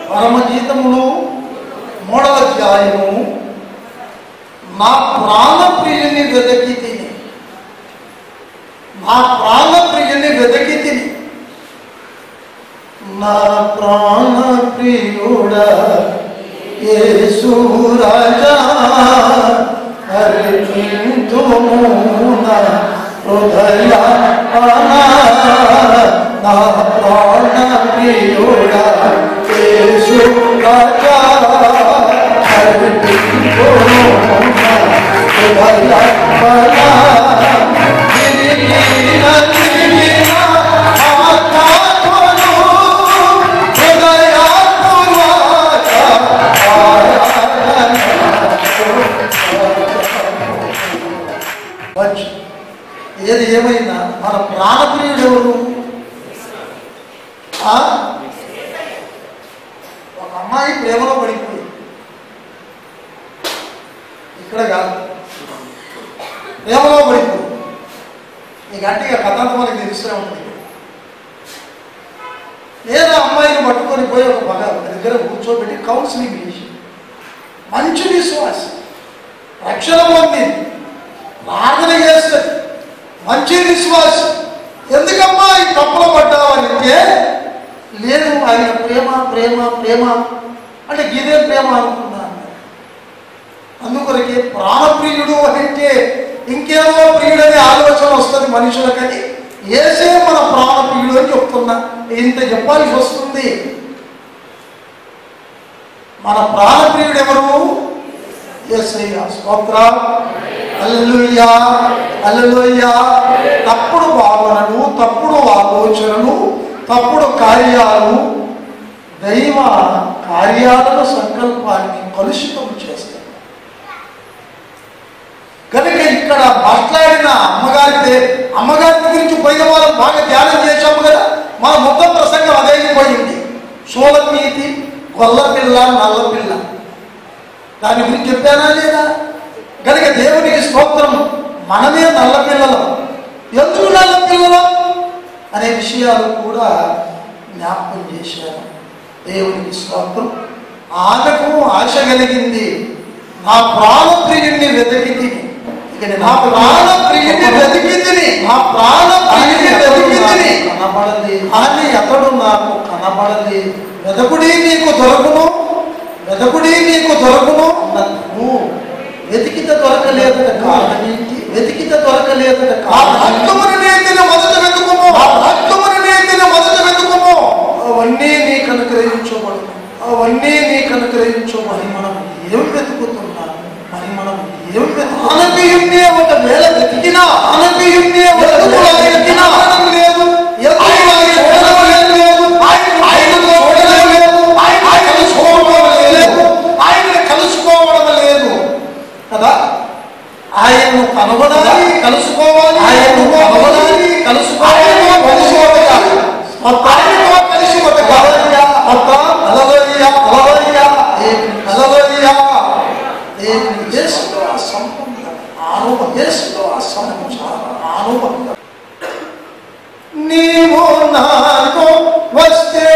పరమగీతములు మూడవ అధ్యాయము నా ప్రాణ ప్రియుని వెదకి తిని నా ప్రాణ ప్రియుని వెదకి తిని నా ప్రాణ ప్రియుడా యేసు రాజా హరితుము నా హృదయ నా ప్రాణ ప్రియుడా యేసు రాజా హరితుము నా హృదయ వచ్చు. ఏది ఏమైనా మన ప్రాణప్రియుడు ఎవరు ఆ? ఒక అమ్మాయి ప్రేమలో పడిపోయింది ఇక్కడ కాదు ప్రేమలో పడిపోయింది ఈ గట్టిగా కథంత మనకి తెలుస్తూనే ఉంటుంది లేదా అమ్మాయిని పట్టుకొని పోయి ఒక మగ ఒక దగ్గర కూర్చోబెట్టి కౌన్సిలింగ్ చేసి మంచి విశ్వాసం రక్షణ పొందింది ప్రార్థన చేస్తుంది మంచి విశ్వాసం ఎందుకమ్మా ఈ తప్పులు పడ్డావని అంటే లేదు ఆయన ప్రేమ ప్రేమ ప్రేమ అంటే ఇదే ప్రేమ అనుకున్నాను అందుకొరకే ప్రాణప్రియుడు అంటే ఇంకేదో ప్రియుడనే ఆలోచన వస్తుంది మనుషులకని ఏసే మన ప్రాణప్రియుడు అని చెప్తున్నా ఇంత చెప్పాల్సి వస్తుంది మన ప్రాణప్రియుడు ఎవరు ఏసయ్య స్తోత్రం అల్లుయ్యా అల్లుయ్యా తప్పుడు భావనలు తప్పుడు ఆలోచనలు తప్పుడు కార్యాలు దైవ కార్యాలను సంకల్పాన్ని కలుషితం చేస్తాయి కనుక ఇక్కడ మాట్లాడిన అమ్మగారి పే- అమ్మగారి గురించి పోయిన వారం బాగా ధ్యానం చేశాము కదా మన మొత్తం ప్రసంగం అదే పోయింది సోలనీతి గొల్ల పిల్ల నల్ల పిల్ల దాని గురించి చెప్పానా లేదా కనుక దేవునికి స్తోత్రం మనమే నల్ల పిల్లలం ఎందుకు నల్ల పిల్లలం అనే విషయాలు కూడా జ్ఞాపకం చేశారు దేవునికి స్తోత్రం ఆమెకు ఆశ కలిగింది నా ప్రాణ ప్రియుణ్ణి వెతికి తిని ఇక నా ప్రాణ ప్రియుని వెతికి తిని నా ప్రాణ ప్రియుని వెతికి తిని కనబడది అని అతడు నాకు కనబడది వెదకుడి నీకు దొరకును వెదకుడి నీకు దొరకును అన్నట్టు వెతికిత దొరకలేదట కారణం ఏంటి వెతికిత దొరకలేదట కారణం రక్తముని నేతిన మొదట వెతుకుము రక్తముని నేతిన మొదట వెతుకుము అవన్నీ నీకు అనుగ్రహించబడు అవన్నీ నీకు అనుగ్రహించబడి మనం ఏం వెతుకుతున్నాం మరి మనం ఏం వెతుకు అనబియున్నే ఒక వేళ వెతికినా అనబియున్నే వెతికినా లేదు ఎందుకు ఆయన చూడడం లేదు ఆయన ఆయన చూడడం లేదు ఆయన ఆయన చూడడం లేదు ఆయన కలుసుకోవడం లేదు కదా ఆయన్ను కనుగొనాలి కలుసుకోవాలి ఆయన్ను కనుగొనాలి కలుసుకోవాలి కలుసుకోవాలి ఆయనతో కలిసి బతకాలి మొత్తం అలలోయ అలలోయ అలలోయ దేవుని యేసుతో ఆ సంబంధం ఆనుభవం యేసుతో ఆ సంబంధం చాలా ఆనుభవం నీవు నాకు వస్తే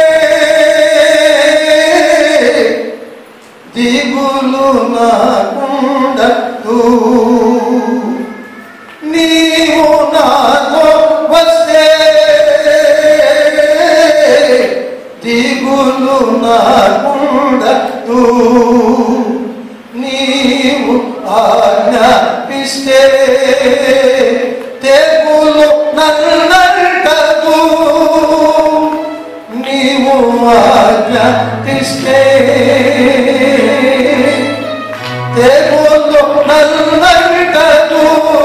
దిగులు నాకుండదు నీవు నాతో వస్తే దిగులు నాకుండదు నీవు ఆజ్ఞాపిస్తే తెగులు నన్నంటదు నీవు ఆజ్ఞాపిస్తే తెగులు నన్నంటదు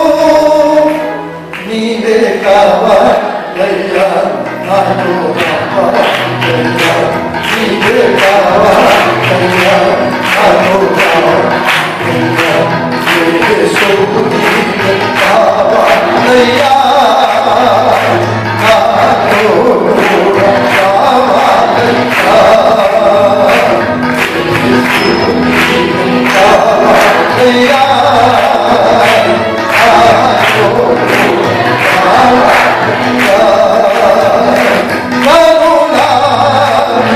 నీవే కావాలయ్యా నాకు కావాలయ్యా నీవే కావాలయ్యా నాకు కావాలయ్యా యేసు నీవే కావాలయ్యా నాకు కావాలయ్యా కరుణా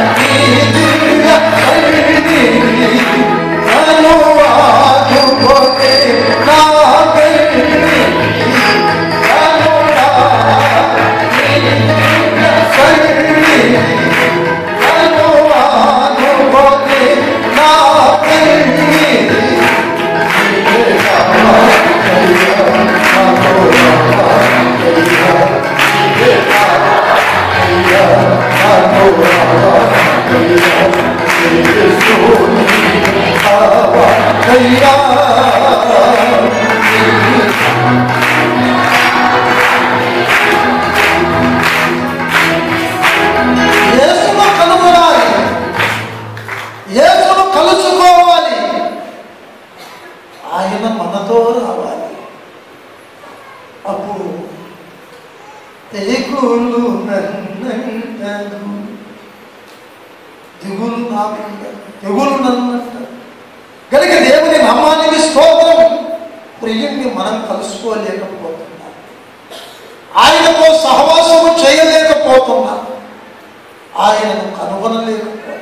నా మీద తెగులు నన్నంట కనుక దేవుని నామానికి స్తోత్రం ప్రియుణ్ణి మనం కలుసుకోలేకపోతున్నాం ఆయనతో సహవాసము చేయలేకపోతున్నాం ఆయనను కనుగొనలేకపోతున్నాం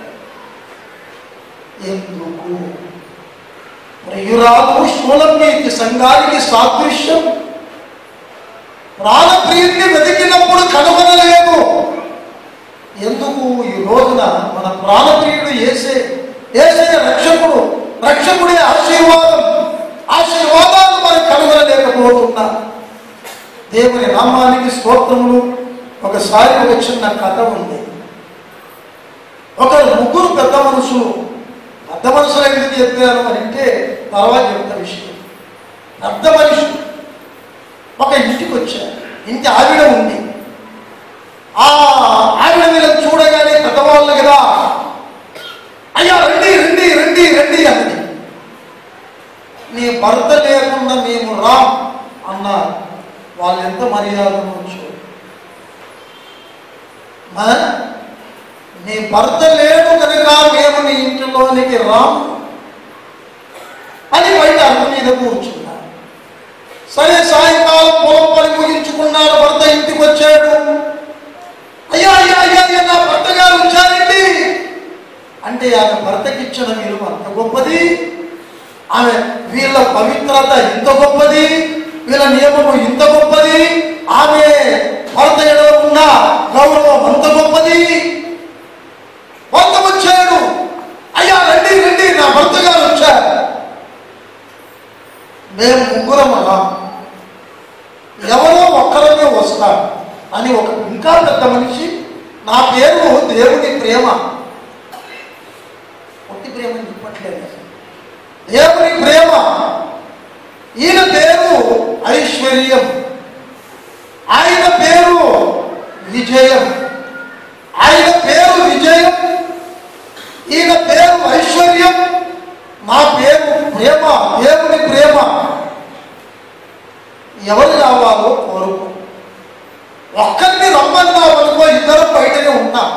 ఎందుకు ప్రియురాలు శూలమీకి సంఘానికి సాదృశ్యం ప్రాణప్రియుడిని వెతికినప్పుడు కనుగొనలేదు ఎందుకు ఈ రోజున మన ప్రాణప్రియుడు ఏసే ఏసే రక్షకుడు రక్షకుడే ఆశీర్వాదం ఆశీర్వాదాలు మనం కనుగొనలేకపోతున్నా దేవుని నామానికి స్తోత్రములు ఒకసారి ఒక చిన్న కథ ఉంది ఒక ముగ్గురు పెద్ద మనుషులు పెద్ద మనుషులు ఎందుకు చెప్పారు అని అంటే తర్వాత చెప్తా విషయం పెద్ద మనిషి ఒక ఇంటికి వచ్చారు ఇంటి ఆవిడ ఉంది ఆ ఆవిడ మీద చూడగానే పెద్దవాళ్ళు కదా అయ్యా రండి రండి రండి రండి అన్నది నీ భర్త లేకుండా మేము రాం అన్నారు వాళ్ళు ఎంత మర్యాద ఉంచు నీ భర్త లేడు కనుక మేము నీ ఇంటిలోనికి రాము అని బయట అర్థ మీద కూర్చున్నారు సరే సాయంకాలం పొలం పని ముగించుకున్నాడు భర్త ఇంటికి వచ్చాడు అయ్యా అయ్యా అయ్యా అయ్యా నా భర్త గారు వచ్చారండి అంటే ఆమె భర్తకి ఇచ్చిన విలువ అంత గొప్పది ఆమె వీళ్ళ పవిత్రత ఇంత గొప్పది వీళ్ళ నియమము ఇంత గొప్పది ఆమె భర్త ఎడలో ఉన్న గౌరవం అంత గొప్పది భర్త వచ్చాడు అయ్యా రండి రండి నా భర్త గారు వచ్చారు మేము ముగ్గురం అలా ఎవరో ఒక్కరమే వస్తారు అని ఒక ఇంకా పెద్ద మనిషి నా పేరు దేవుని ప్రేమ ఒట్టి ప్రేమ అని చెప్పట్లేదు అసలు. దేవుని ప్రేమ ఈయన పేరు ఐశ్వర్యం ఆయన పేరు విజయం ఆయన పేరు విజయం ఈయన పేరు ఐశ్వర్యం నా పేరు ప్రేమ దేవుని ప్రేమ ఎవరు కావాలో కోరుకో ఒక్కరిని రమ్మన్నావు అనుకో ఇద్దరు బయటనే ఉన్నాం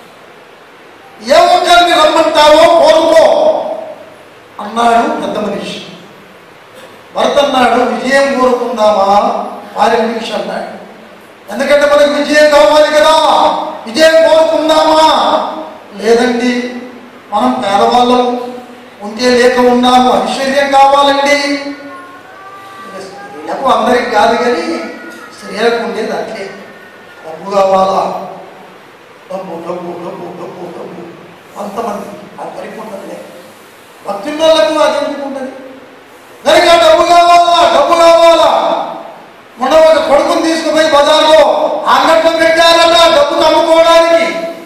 ఏ ఒక్కరిని రమ్మంటావో కోరుకో అన్నాడు పెద్ద మనిషి భర్త అన్నాడు విజయం కోరుకుందామా వారి మనిషి అన్నాడు ఎందుకంటే మనకు విజయం కావాలి కదా విజయం కోరుకుందామా లేదండి మనం పేదవాళ్ళం ఉంటే లేక ఉన్నాము ఐశ్వర్యం కావాలండి స్త్రీలకు అందరికి కాదు కానీ స్త్రీలకు ఉండేది అట్లే డబ్బు కావాలా డబ్బు డబ్బు డబ్బు డబ్బు డబ్బు కొంతమంది అందరికి ఉండదులే భక్తులకు అది ఎందుకు ఉంటుంది కనుక డబ్బు కావాలా డబ్బు కావాలా మొన్న ఒక కొడుకుని తీసుకుపోయి బజార్లో అంగట్లో పెట్టారట డబ్బు అమ్ముకోవడానికి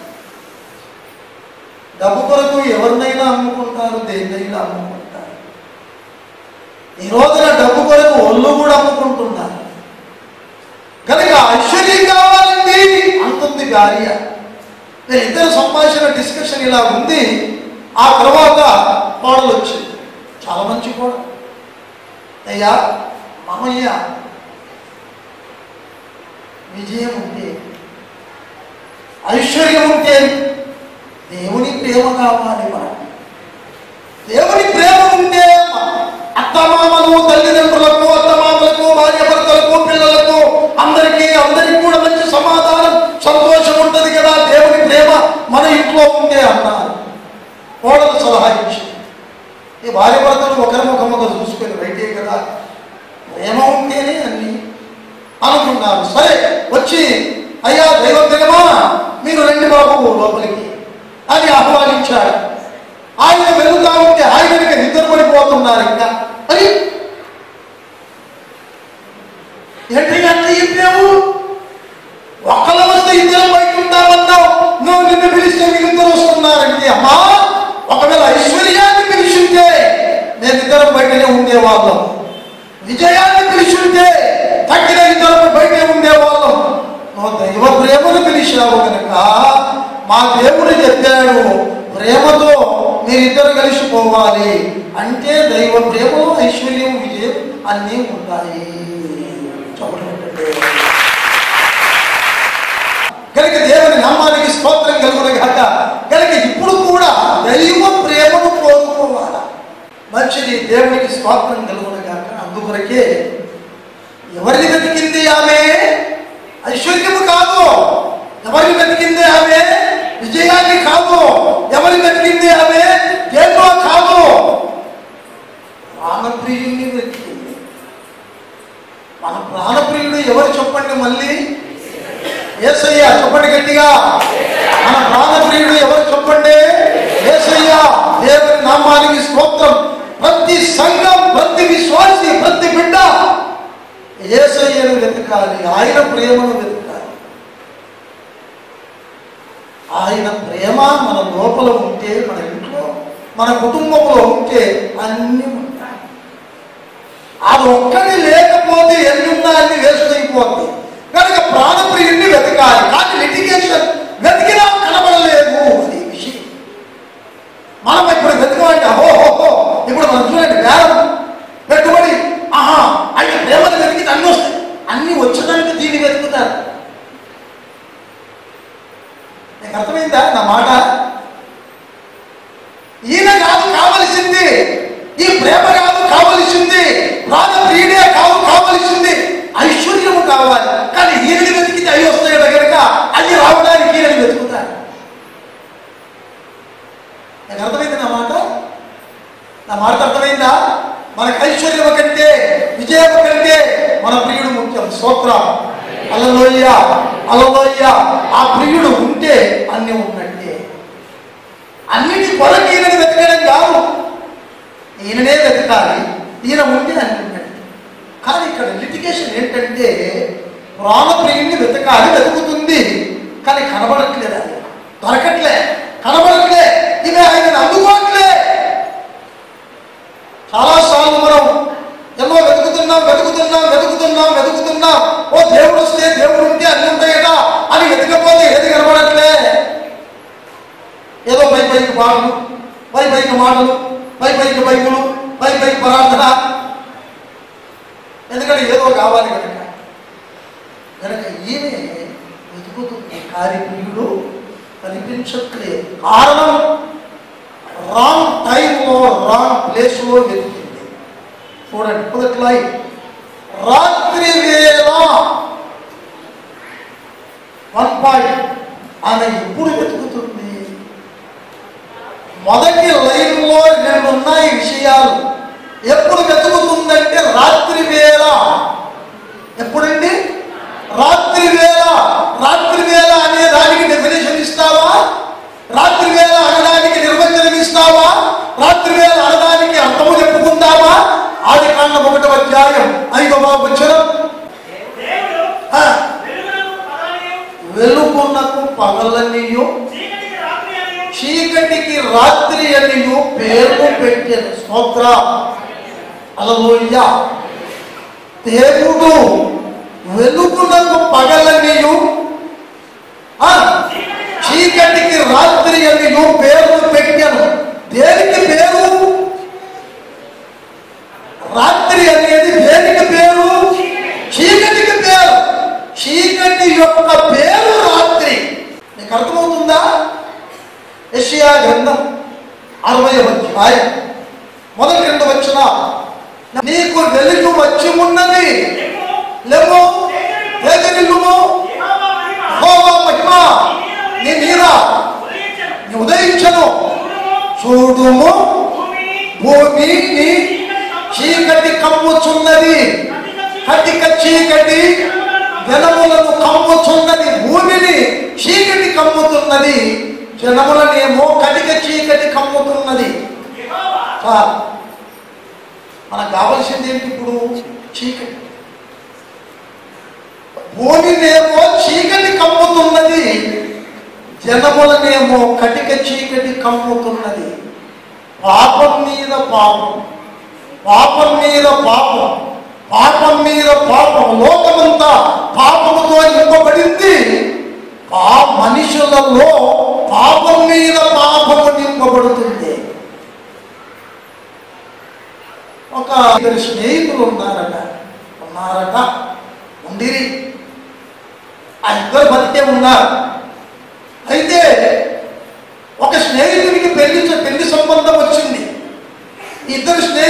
డబ్బు కొరకు ఎవరినైనా అమ్ముకుంటారు దేన్నైనా అమ్ముకుంటారు ఈ రోజున డబ్బు కొరకు ఒళ్ళు కూడా అమ్ముకుంటున్నారు కనుక ఐశ్వర్యం కావాలండి అంటుంది భార్య నేను ఇద్దరు సంభాషణ డిస్కషన్ ఇలా ఉంది ఆ తర్వాత కోడలు వచ్చింది చాలా మంచి కోడలు అయ్యా మామయ్య విజయం ఉంటే ఐశ్వర్యం ఉంటే దేవుని ప్రేమ కావాలి మనకి దేవుని ప్రేమ ఉంటే అత్తమామలు తల్లిదండ్రులకు అత్తమామలకు భార్య భర్తలకు పిల్లలకు అందరికీ అందరికీ కూడా మంచి సమాధానం సంతోషం ఉంటుంది కదా దేవుని ప్రేమ మన ఇంట్లో ఉంటే అన్నారు కోడలు సలహా ఇచ్చింది ఈ భార్య భర్తలు ఒకరి ముఖం ఒకరు చూసుకొని బయటే కదా ప్రేమ ఉంటేనే అన్ని అనుకున్నారు సరే వచ్చి అయ్యా దైవం దిగమా మీరు రండి బాబు లోపలికి అని ఆహ్వానించాడు ఆయన వెళ్తా ఉంటే ఆయన ఇంకా నిద్రపడిపోతున్నారు ఇంకా అని ఏంటి అట్లా చెప్పావు ఒక్కల వస్తే ఇద్దరు బయట ఉంటామన్నావు నువ్వు నిన్ను పిలిస్తే వీళ్ళిద్దరు వస్తున్నారంటే అమ్మా ఒకవేళ ఐశ్వర్యాన్ని పిలిచింటే నేను ఇద్దరం బయటనే ఉండేవాళ్ళం విజయాన్ని పిలిచింటే తగ్గిన ఇద్దరు బయటే ఉండేవాళ్ళం నువ్వు దైవ ప్రేమను పిలిచావు కనుక మా దేవుడు చెప్పాడు ప్రేమతో మీరిద్దరు కలిసిపోవాలి అంటే దైవ ప్రేమ ఐశ్వర్యం విజయం అన్నీ ఉంటాయి చెప్పండి కనుక దేవుని నామానికి స్తోత్రం కలుగును గాక కనుక ఇప్పుడు కూడా మంచిది దేవునికి స్తోత్రం కలుగునగాక అందుకొరకే ఎవరిని వెతికింది ఆమె ఐశ్వర్యము కాదు ఎవరిని వెతికింది ఆమె విజయాన్ని కాదు ఎవరిని వెతికింది ఆమె దేంట్లో కాదు ప్రాణప్రియుని వెతికింది మన ప్రాణప్రియుడు ఎవరు చెప్పండి మళ్ళీ ఏసయ్య చెప్పండి గట్టిగా మన ప్రాణప్రియుడు ఎవరు చెప్పండి ఏసయ్య దేవుని నామానికి స్తోత్రం ప్రతి సంఘం ప్రతి విశ్వాసి ప్రతి బిడ్డ ఏసయ్యను వెతకాలి ఆయన ప్రేమను వెతకాలి ఆయన ప్రేమ మన లోపల ఉంటే మన ఇంట్లో మన కుటుంబంలో ఉంటే అన్ని ఉంటాయి అది ఒక్కటి లేకపోతే ఎన్నున్నా అన్ని వేస్ట్ అయిపోద్ది కనుక ప్రాణప్రియుడిని వెతకాలి కానీ లిటిగేషన్ వెతికినా కనబడలేదు అది విషయం మనం ఇప్పుడు వెతకమంటే అహో హో ఇప్పుడు మనం చూడండి వేరం పెట్టుబడి ఆహా ఆయన ప్రేమను వెతికితే అన్ని వస్తాయి అన్ని వచ్చేదానికి దీన్ని వెతుకుతారు నీకు అర్థమైందా నా మాట ఈయన కాదు కావలసింది ఈ ప్రేమ కాదు కావలసింది ప్రాణ ప్రియుడే కావు కావలసింది ఐశ్వర్యము కావాలి కానీ ఈయనని వెతికితే అవి వస్తాయి కనుక అవి రావడానికి ఈయనని వెతుకుతారు నాకు అర్థమైంది నా మాట నా మాట అర్థమైందా మనకు ఐశ్వర్యం కంటే విజయం కంటే మన ప్రియుడు ముఖ్యం స్తోత్రం అలలోయ అలలోయ ఆ ప్రియుడు ఉంటే అన్ని ఉన్నట్టే అన్నిటి కొరకు ఈయనని వెతకడం కాదు ఈయననే వెతకాలి ఈయన ఉంటే అన్ని ఉన్నట్టు కానీ ఇక్కడ లిటిగేషన్ ఏంటంటే ప్రాణప్రియుడిని వెతకాలి వెతుకుతుంది కానీ కనబడట్లేదు అది దొరకట్లే కనబడట్లే ఇవి ఆయన అందుకోవట్లే చాలాసార్లు మనం ఎన్నో వెతుకుతున్నాం వెతుకుతున్నాం వెతుకుతున్నాం వెతుకుతున్నాం ఓ దేవుడు వస్తే దేవుడు ఉంటే అన్ని ఉంటాయట అని వెతకపోతే ఏది కనబడట్లే ఏదో పై పైకి పాటలు పై పైకి మాటలు పై పైకి బైకులు పై పైకి ప్రార్థన ఎందుకంటే ఏదో కావాలి కనుక కనుక ఈమె వెతుకుతుంది కార్యప్రియుడు కనిపించట్లేదు కారణం రాంగ్ టైంలో రాంగ్ ప్లేస్లో వెతికింది చూడండి పుదట్లై రాత్రి వేళ వన్ పాయింట్ ఆమె ఎప్పుడు వెతుకుతుంది మొదటి లైన్లో రెండు ఉన్నాయి విషయాలు ఎప్పుడు వెతుకుతుందంటే రాత్రి వేళ ఎప్పుడండి రాత్రి వేళ రాత్రి వేళ అనే దానికి డెఫినేషన్ ఇస్తావా రాత్రి వేళ అనడానికి నిర్వచనం ఇస్తావా రాత్రి వేళ అనడానికి అర్థము చెప్పుకుందామా ఆది కాండం ఒకటో అధ్యాయం ఐదవ వచనం దేవుడు ఆ, వెలుగునకు పగలనియు, వెలుగునకు పగలనియు చీకటికి రాత్రి అనియు, చీకటికి రాత్రి అనియు పేరు పెట్టాను స్తోత్ర అలలోయ దేవుడు వెలుగునకు పగలనియు ఆ, చీకటికి రాత్రి అనియు పేరు పెట్టాను దేనికి పేరు రాత్రి అనేది దేనికి పేరు చీకటికి పేరు చీకటి యొక్క పేరు రాత్రి నీకు అర్థమవుతుందా యెషయా గ్రంథం అరవై అధ్యాయం మొదటి రెండు వచ్చిన నీకు వెలుగు వచ్చి ఉన్నది లెమ్ము, లేవు తేజరిల్లుము యెహోవా మహిమ యెహోవా మహిమ నీ నీర ఉదయించెను. నీ ఉదయించను చూడుము, చూడుము భూమి భూమిని చీకటి కమ్ముచున్నది కటిక చీకటి జనములను కమ్ముచున్నది భూమిని చీకటి కమ్ముతున్నది జనములనేమో కటిక చీకటి కమ్ముతున్నది యెహోవా చాలు మనకు కావలసింది ఏంటి ఇప్పుడు చీకటి భూమినేమో చీకటి కమ్ముతున్నది జనములనేమో కటిక చీకటి కమ్ముతున్నది పాపం మీద పాపం పాపం మీద పాపం పాపం మీద పాపం లోకమంతా పాపముతో నింపబడింది ఆ మనుషులలో పాపం మీద పాపము నింపబడుతుంది ఒక ఇద్దరు స్నేహితులు ఉన్నారట ఉన్నారట ఉండిరి ఆ ఇద్దరు బతికే ఉన్నారు అయితే ఒక స్నేహితుడికి పెళ్లి పెళ్లి సంబంధం వచ్చింది ఈ ఇద్దరు స్నేహితులు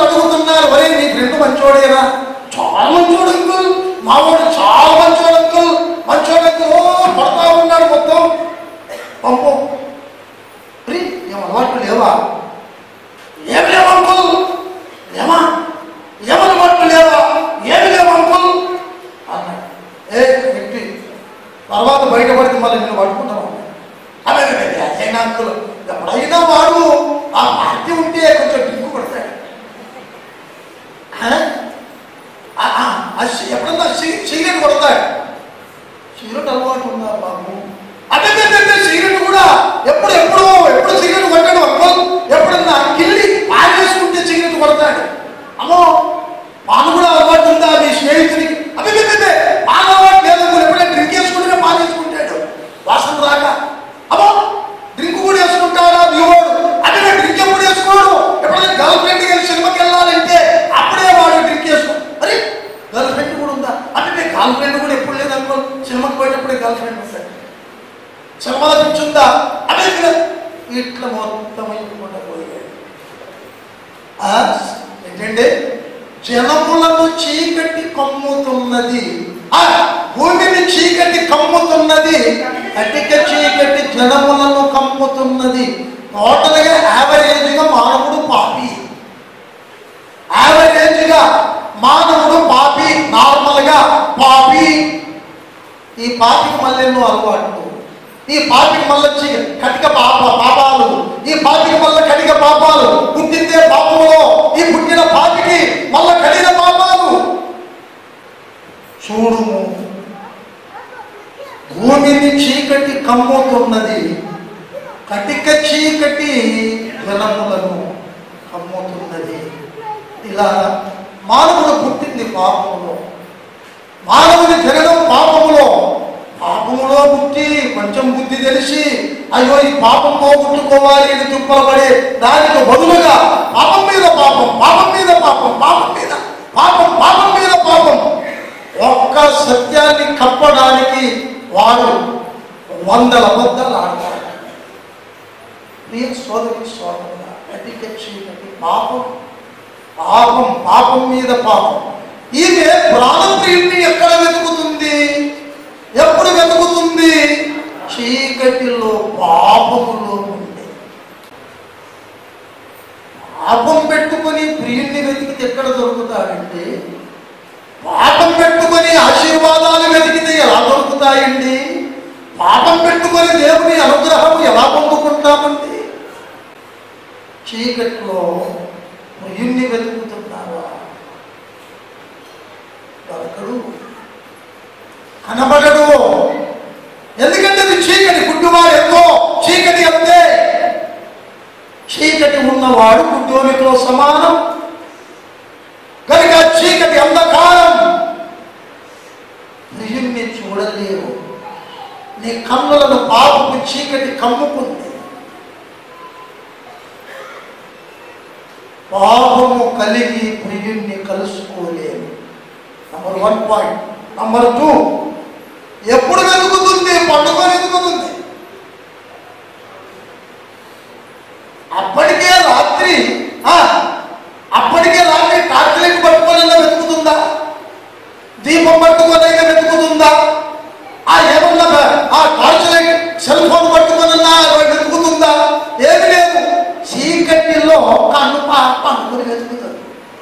అడుగుతున్నారు ఒరే నీ ఫ్రెండ్ మంచోడేనా చాలా మంచోడు అంకుల్ మావాడు చాలా మంచోడు అంకుల్ మంచోడు అంకుల్ ఓ పడతా ఉన్నాడు మొత్తం పంపు రీ ఏం అలవాట్లు లేవా ఏమి లేవు అంకుల్ ఏమా ఏమని అలవాట్లు లేవా ఏమి లేవు అంకుల్ అన్నాడు ఏ వ్యక్తి తర్వాత బయటపడితే మళ్ళీ నేను పట్టుకుంటాను అదే అదే, అదే, అయినా అంకుల్ ఎప్పుడైనా వాడు ఆ పార్టీ ఉంటే కొంచెం డ్రింక్ కొడతాడు ఆ? ఆ, ఆ, ఆ సి- ఎప్పుడన్నా సి- సిగరెట్ కొడతాడు సిగరెట్ అలవాటు ఉందా బాబు అదే అదే, అదే, అదే, సిగరెట్ కూడా ఎప్పుడు ఎప్పుడు ఎప్పుడు సిగరెట్ కొట్టాడు అంకుల్ ఎప్పుడన్నా కిల్లి పాలు వేసుకుంటే సిగరెట్ కొడతాడు అమ్మో పాలు కూడా అలవాటు ఉందా మీ స్నేహితుడికి అదే అదే, అదే, పాలు అలవాటు లేదు అంకుల్. ఎప్పుడైనా డ్రింక్ వేసుకుంటే పాలు వేసుకుంటాడు వాసన రాక అమ్మో డ్రింక్ కూడా వేసుకుంటాడా దిగోడు అదే డ్రింక్ ఎప్పుడు వేసుకోడు ఎప్పుడైనా గర్ల్ ఫ్రెండ్ కలిసి సినిమాకి వెళ్ళాలంటే అప్పుడే వాడు డ్రింక్ వేసుకో అరే గర్ల్ ఫ్రెండ్ కూడా ఉందా అంటే మీ గర్ల్ ఫ్రెండ్ కూడా ఎప్పుడు లేదు అనుకో సినిమాకి పోయేటప్పుడే గర్ల్ ఫ్రెండ్ ఉంటాడు సినిమాలో కూర్చుందా అదే కదా ఇట్లా మొత్తం అయిపోకుండా పోయాడు ఆ, ఏంటండి జనములను చీకటి కమ్ముతున్నది ఆ భూమిని చీకటి కమ్ముతున్నది అటిక చీకటి జనములను కమ్ముతున్నది టోటల్గా యావరేజ్గా మానవుడు పాపి యావరేజ్గా మానవుడు పాపి నార్మల్గా పాపి ఈ పాపికి మళ్ళీ ఎన్నో అలవాట్లు ఈ పాపికి మళ్ళీ చి- కటిక పాప పాపాలు ఈ పాపికి మళ్ళీ కటిక పాపాలు పుట్టిందే పాపములో ఈ పుట్టిన పాపికి మళ్ళీ కడిన పాపాలు చూడుము భూమిని చీకటి కమ్ముతున్నది కటిక చీకటి జనములను కమ్ముతున్నది ఇలా మానవుడు పుట్టింది పాపములో మానవుని జననం పాపములో పాపములో పుట్టి కొంచెం బుద్ధి తెలిసి అయ్యో ఈ పాపం పోగొట్టుకోవాలి ఇది తుప్పలబడి దానికి బదులుగా పాపం మీద పాపం పాపం మీద పాపం పాపం మీద పాపం పాపం మీద పాపం ఒక్క సత్యాన్ని కప్పడానికి వాడు వందల అబద్ధాలు ఆడతాడు ప్రియ సోదరి సోదరుల కటిక చీకటి పాపం పాపం పాపం మీద పాపం ఈమె ప్రాణప్రియుడిని ఎక్కడ వెతుకుతుంది ఎప్పుడు వెతుకుతుంది చీకటిలో పాపములో ఉండే పాపం పెట్టుకొని ప్రియుణ్ణి వెతికితే ఎక్కడ దొరుకుతాడండి పాపం పెట్టుకొని ఆశీర్వాదాలు వెతికితే ఎలా దొరుకుతాయండి పాపం పెట్టుకొని దేవుని అనుగ్రహం ఎలా పొందుకుంటామండి చీకట్లో ప్రియుణ్ణి వెతుకుతున్నావా దొరకడు కనబడడు ఎందుకంటే అది చీకటి గుడ్డువాడు ఎంతో చీకటి అంతే చీకటి ఉన్నవాడు గుడ్డోనితో సమానం కనుక చీకటి అంధకారం ప్రియుణ్ణి చూడలేవు నీ కన్నులను పాపపు చీకటి కమ్ముకుంది పాపము కలిగి ప్రియుణ్ణి కలుసుకోలేము number one point number two ఎప్పుడు వెతుకుతుంది పండుకొని వెతుకుతుంది అప్పటికే రాత్రి ఆ, అప్పటికే రాత్రి టార్చలైట్ పట్టుకోనైనా వెతుకుతుందా దీపం పట్టుకోనైనా వెతుకుతుందా ఆ ఏమన్నా ఆ టార్చలైట్ సెల్ ఫోన్ పట్టుకోనన్నా వెతుకుతుందా ఏమి లేదు చీకటిలో కన్ను పాప అనుకుని వెతుకుతుంది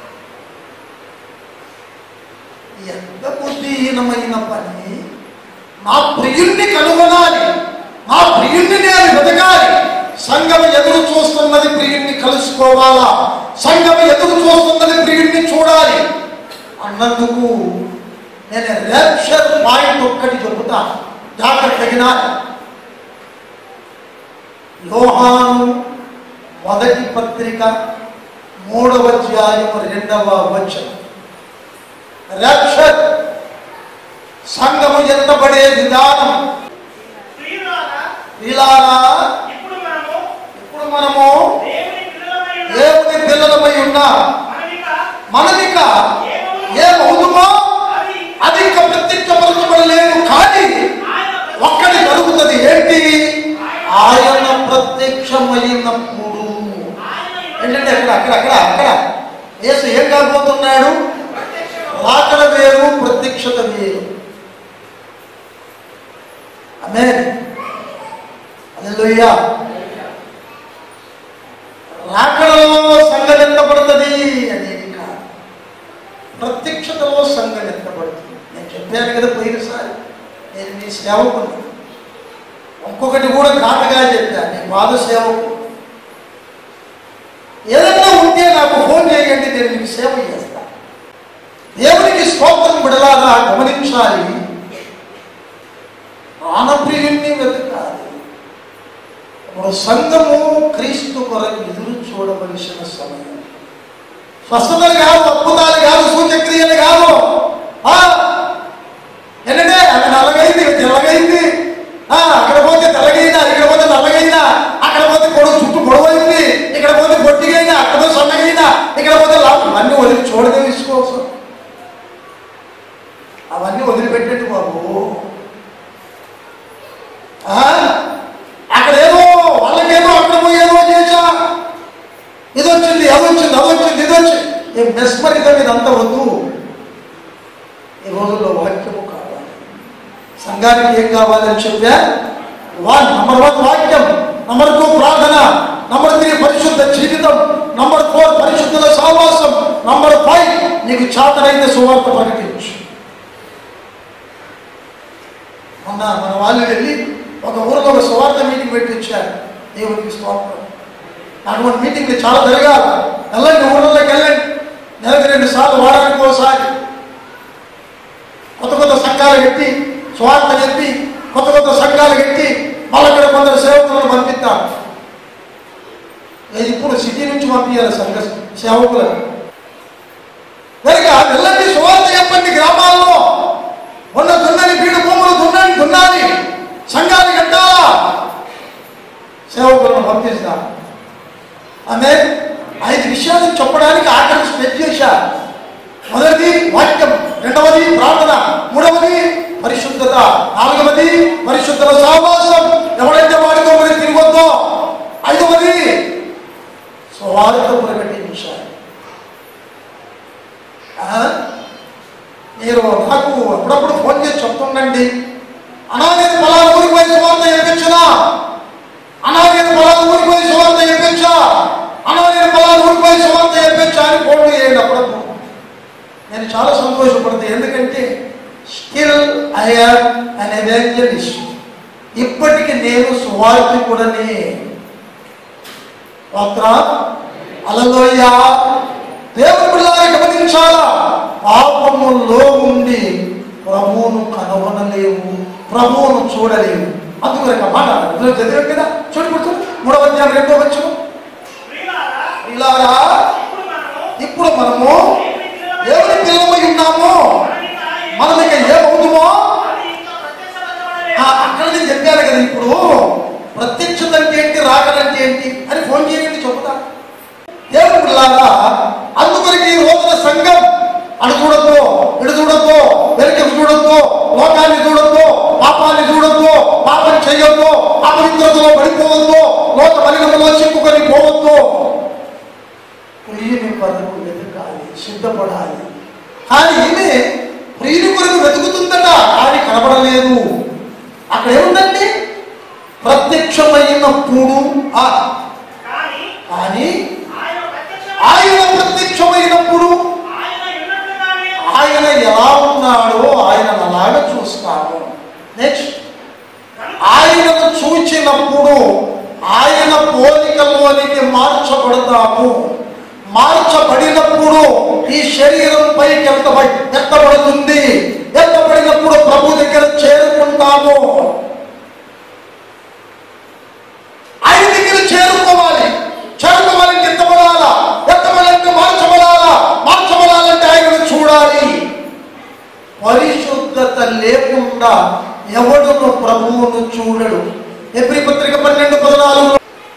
ఎంత బుద్ధిహీనమైన పని నా ప్రియుణ్ణి కనుగొనాలి నా ప్రియుణ్ణి నేను వెతకాలి సంఘం ఎదురు చూస్తున్నది ప్రియుణ్ణి కలుసుకోవాలా సంఘం ఎదురు చూస్తున్నది ప్రియుణ్ణి చూడాలి అన్నందుకు నేను రేప్షర్ పాయింట్ ఒక్కటి చెబుతాను జాగ్రత్తగిన యోహాను మొదటి పత్రిక మూడవ అధ్యాయం రెండవ వచనం రేప్షర్ సంఘము ఎత్తబడే విధానం ప్రియులారా, ఇలారా ఇప్పుడు మనము ఇప్పుడు మనము దేవుని పిల్లలమై ఉన్న దేవుని పిల్లలమై ఉన్నా మనమిక మనమిక ఏమవుతుందో అది అది ఇంకా ప్రత్యక్షపరచబడలేదు కానీ ఆయన ఒక్కటి జరుగుతుంది ఏంటి ఆయన ప్రత్యక్షమైనప్పుడు ఆయన ఏంటంటే అక్కడ అక్కడ అక్కడ అక్కడ యేసు ఏం కాబోతున్నాడు రాకడ వేరు ప్రత్యక్షత వేరు ఆమె అల్లెలుయ్యా రాకడలో సంఘం ఎత్తబడుతుంది అనేది కాదు ప్రత్యక్షతలో సంఘం ఎత్తబడుతుంది నేను చెప్పాను కదా పోయినసారి నేను మీ సేవకుని ఇంకొకటి కూడా కాటగా చెప్పాను నేను బాధ సేవకు ఏదైనా ఉంటే నాకు ఫోన్ చేయండి నేను మీకు సేవ చేస్తా దేవునికి స్తోత్రం బిడలాగా గమనించాలి ప్రాణప్రియుణ్ణి వెతకాలి ఇప్పుడు సంఘము క్రీస్తు కొరకు ఎదురు చూడవలసిన సమయం స్వస్థతలు కాదు అద్భుతాలు కాదు సూచక్రియలు కాదు ఆ, ఏంటంటే అక్కడ నల్లగైంది ఇక్కడ తెల్లగైంది ఆ, అక్కడ పోతే తెల్లగైందా ఇక్కడ పోతే నల్లగైందా అక్కడ పోతే పొడవు చుట్టూ పొడవైంది ఇక్కడ పోతే పొట్టిగైందా అక్కడ పోతే సన్నగైందా ఇక్కడ పోతే లావు అన్నీ వదిలి చూడదే తీసుకోవచ్చు అవన్నీ వదిలిపెట్టండి బాబు ఆ, అక్కడేదో వాళ్ళకేదో అక్కడ పోయేదో చేశా ఇది వచ్చింది అది వచ్చింది అది వచ్చింది ఇది వచ్చింది ఈ మెస్మరితం ఇదంతా వద్దు ఈ రోజుల్లో వాక్యము కావాలి సంఘానికి ఏం కావాలని చెప్పా వన్ నంబర్ వన్ వాక్యం నంబర్ టూ ప్రార్థన నంబర్ త్రీ పరిశుద్ధ జీవితం నంబర్ ఫోర్ పరిశుద్ధుల సహవాసం నంబర్ ఫైవ్ నీకు చాతనైతే సువార్త ప్రకటించు మొన్న మన వాళ్ళు వెళ్ళి ఒక ఊరిలో ఒక సువార్త మీటింగ్ పెట్టి వచ్చారు దేవుడికి స్తోత్రం అటువంటి మీటింగ్లు చాలా జరగాలి వెళ్ళండి ఊళ్ళలోకి వెళ్ళండి నెలకి రెండు సార్లు వారానికి ఒకసారి కొత్త కొత్త సంఘాలు పెట్టి స్వార్థ చెప్పి కొత్త కొత్త సంఘాలు పెట్టి మళ్ళీ ఇక్కడ కొందరు సేవకులను పంపిద్దాం ఇది ఇప్పుడు సిటీ నుంచి పంపించాలి సంఘ సేవకులను కనుక వెళ్ళండి సువార్త చెప్పండి గ్రామాల్లో ఉన్న దున్నని బీడు భూములు దున్నని దున్నాలి సంఘాలు కట్టాలా సేవకులను పంపిస్తాం ఆమె ఐదు విషయాలు చెప్పడానికి ఆఖరి స్పెచ్ చేశారు మొదటిది వాక్యం రెండవది ప్రార్థన మూడవది పరిశుద్ధత నాలుగవది పరిశుద్ధత సహవాసం ఎవరైతే వాడితో మరి తిరగొద్దో ఐదవది స్వార్థ ప్రకటించాలి ఆ? మీరు నాకు అప్పుడప్పుడు ఫోన్ చేసి చెప్తుండండి అనాగతి పొలాల ఊరికి పోయి సువార్త చెప్పించునా అనాగతి పొలాల ఊరికి పోయి సువార్త చెప్పించా అనాగతి పొలాల ఊరికి పోయి సువార్త చెప్పించా అని ఫోన్ చేయండి అప్పుడప్పుడు నేను చాలా సంతోషపడతాను ఎందుకంటే still I am an evangelist ఇప్పటికి నేను సువార్థికుడనే పాత్ర అలలోయ దేవుడు పిల్లలు గమనించాలా పాపములో ఉండి ప్రభువును కనుగొనలేవు ప్రభువును చూడలేవు అందుకు ఒక మాట ఇందులో చదివాం కదా చూడబడుతు మూడవ అధ్యాయం రెండో వచ్చు ప్రియులారా, ఇలాగా ఇప్పుడు ఇప్పుడు మనము మనము దేవుని పిల్లమై ఉన్నాము మనం ఇక ఏమవుతామో అది ఇంకా ప్రత్యక్షపరచబడలేదు. ఆ, అక్కడ నేను చెప్పాను కదా ఇప్పుడు ప్రత్యక్షత అంటే ఏంటి రాకడంటే ఏంటి అని ఫోన్ చేయండి చెబుతా దేవుడు పిల్లారా అందుకొరికి ఈ రోజున సంఘం అటు చూడొద్దు ఇటు చూడొద్దు వెనుకకు చూడొద్దు లోకాన్ని చూడొద్దు పాపాన్ని చూడొద్దు పాపం చేయొద్దు అపవిత్రతలో పడిపోవద్దు లోక మలినంలో చిక్కుకొని పోవద్దు ప్రియుని కొరకు వెతకాలి సిద్ధపడాలి కానీ ఈమె ప్రియుని కొరకు వెతుకుతుందట కానీ కనబడలేదు అక్కడ ఏముందండి ప్రత్యక్షమైనప్పుడు ఆ, కానీ కానీ ఆయన ప్రత్యక్ష ఆయన ప్రత్యక్షమైనప్పుడు ఆయన ఉన్నట్లుగానే ఆయన ఎలా ఉన్నాడో ఆయన అలాగా చూస్తాము నెక్స్ట్ ఆయనను చూచినప్పుడు ఆయన పోలికలోనికి మార్చబడతాము మార్చబడినప్పుడు ఈ శరీరం పైకి ఎత్తబడి ఎత్తబడుతుంది ఎత్తబడినప్పుడు ప్రభు దగ్గర చేరుకుంటాము ఆయన దగ్గర చేరుకోవాలి చేరుకోవాలంటే ఎత్తబడాలా ఎత్తబడాలంటే మార్చబడాలా మార్చబడాలంటే ఆయనను చూడాలి పరిశుద్ధత లేకుండా ఎవడును ప్రభువును చూడడు ఎబ్రి పత్రిక పన్నెండు పదనాలుగు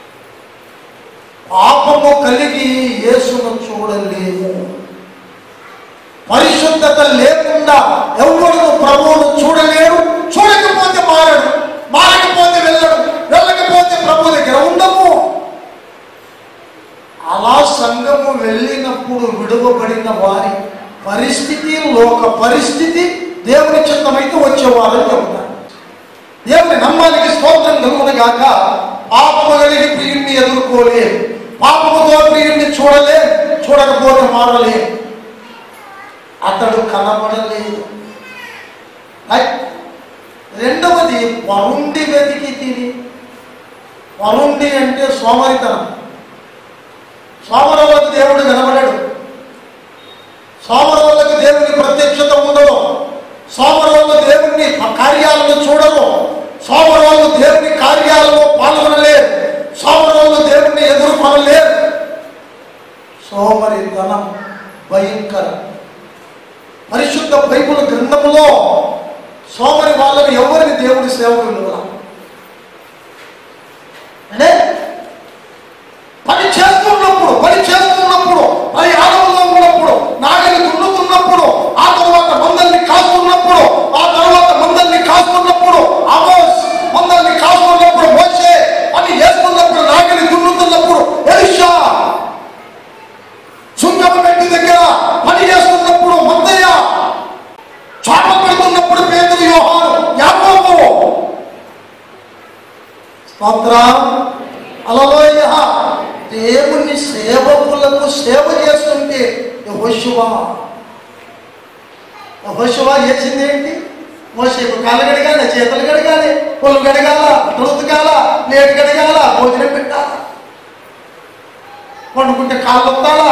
పాపము కలిగి యేసును చూడలేము పరిశుద్ధత లేకుండా ఎవడును ప్రభువును చూడలేడు చూడకపోతే మారడు మారకపోతే వెళ్ళడు వెళ్ళకపోతే ప్రభు దగ్గర ఉండము అలా సంఘము వెళ్ళినప్పుడు విడువ పిలువబడిన వారి పరిస్థితి లోక పరిస్థితి దేవుని చిత్తమైతే వచ్చేవారని చెబుతారు దేవుని నమ్మానికి స్తోత్రం కలుగును గాక పాపము కలిగి ప్రియుణ్ణి ఎదుర్కోలే పాపముతో ప్రియుణ్ణి చూడలే చూడకపోతే మారలే అతడు కనబడలేదు రైట్? రెండవది వరుండి వెతికి తిని వరుండి అంటే సోమరితనం సోమరవకు దేవుడు కనబడాడు సోమరవలకు దేవుని ప్రత్యక్షత ఉండదు సోమరవలు దేవుని కార్యాలను చూడరు సోమరవలు దేవుని కార్యాలలో పాల్గొనలేరు సోమరవలు దేవుణ్ణి ఎదుర్కొనలేరు సోమరితనం భయంకరం పరిశుద్ధ బైబుల్ గ్రంథములో సోమరి వాళ్ళని ఎవరిని దేవుడి సేవకు విలువ అంటే పని చేస్తున్నప్పుడు పని చేస్తున్నప్పుడు పని ఆడవుల్లో ఉన్నప్పుడు నాగలి దున్నుతున్నప్పుడు ఆ తర్వాత మందల్ని కాస్తున్నప్పుడు ఆ తర్వాత మందల్ని కాస్తున్నప్పుడు ఆమోస్ మందల్ని కాస్తున్నప్పుడు మోసే పని చేస్తున్నప్పుడు నాగలి దున్నుతున్నప్పుడు ఎలిషా సుంకం పెట్టి దగ్గర పని చేస్తున్నప్పుడు మందయ్య చాప పెడుతున్నప్పుడు పేదలు యోహాను యాకోబు స్తోత్రం అలలోయ దేవుని సేవకులకు సేవ చేస్తుంటే యహోశివ యహోశివ చేసింది ఏంటి మోసేపు కాళ్ళు గడగాలి చేతులు గడగాలి పొలు గడగాల బట్టలు ఉతకాల లేటు గడగాల భోజనం పెట్టాల వండుకుంటే కాళ్ళు వస్తాలా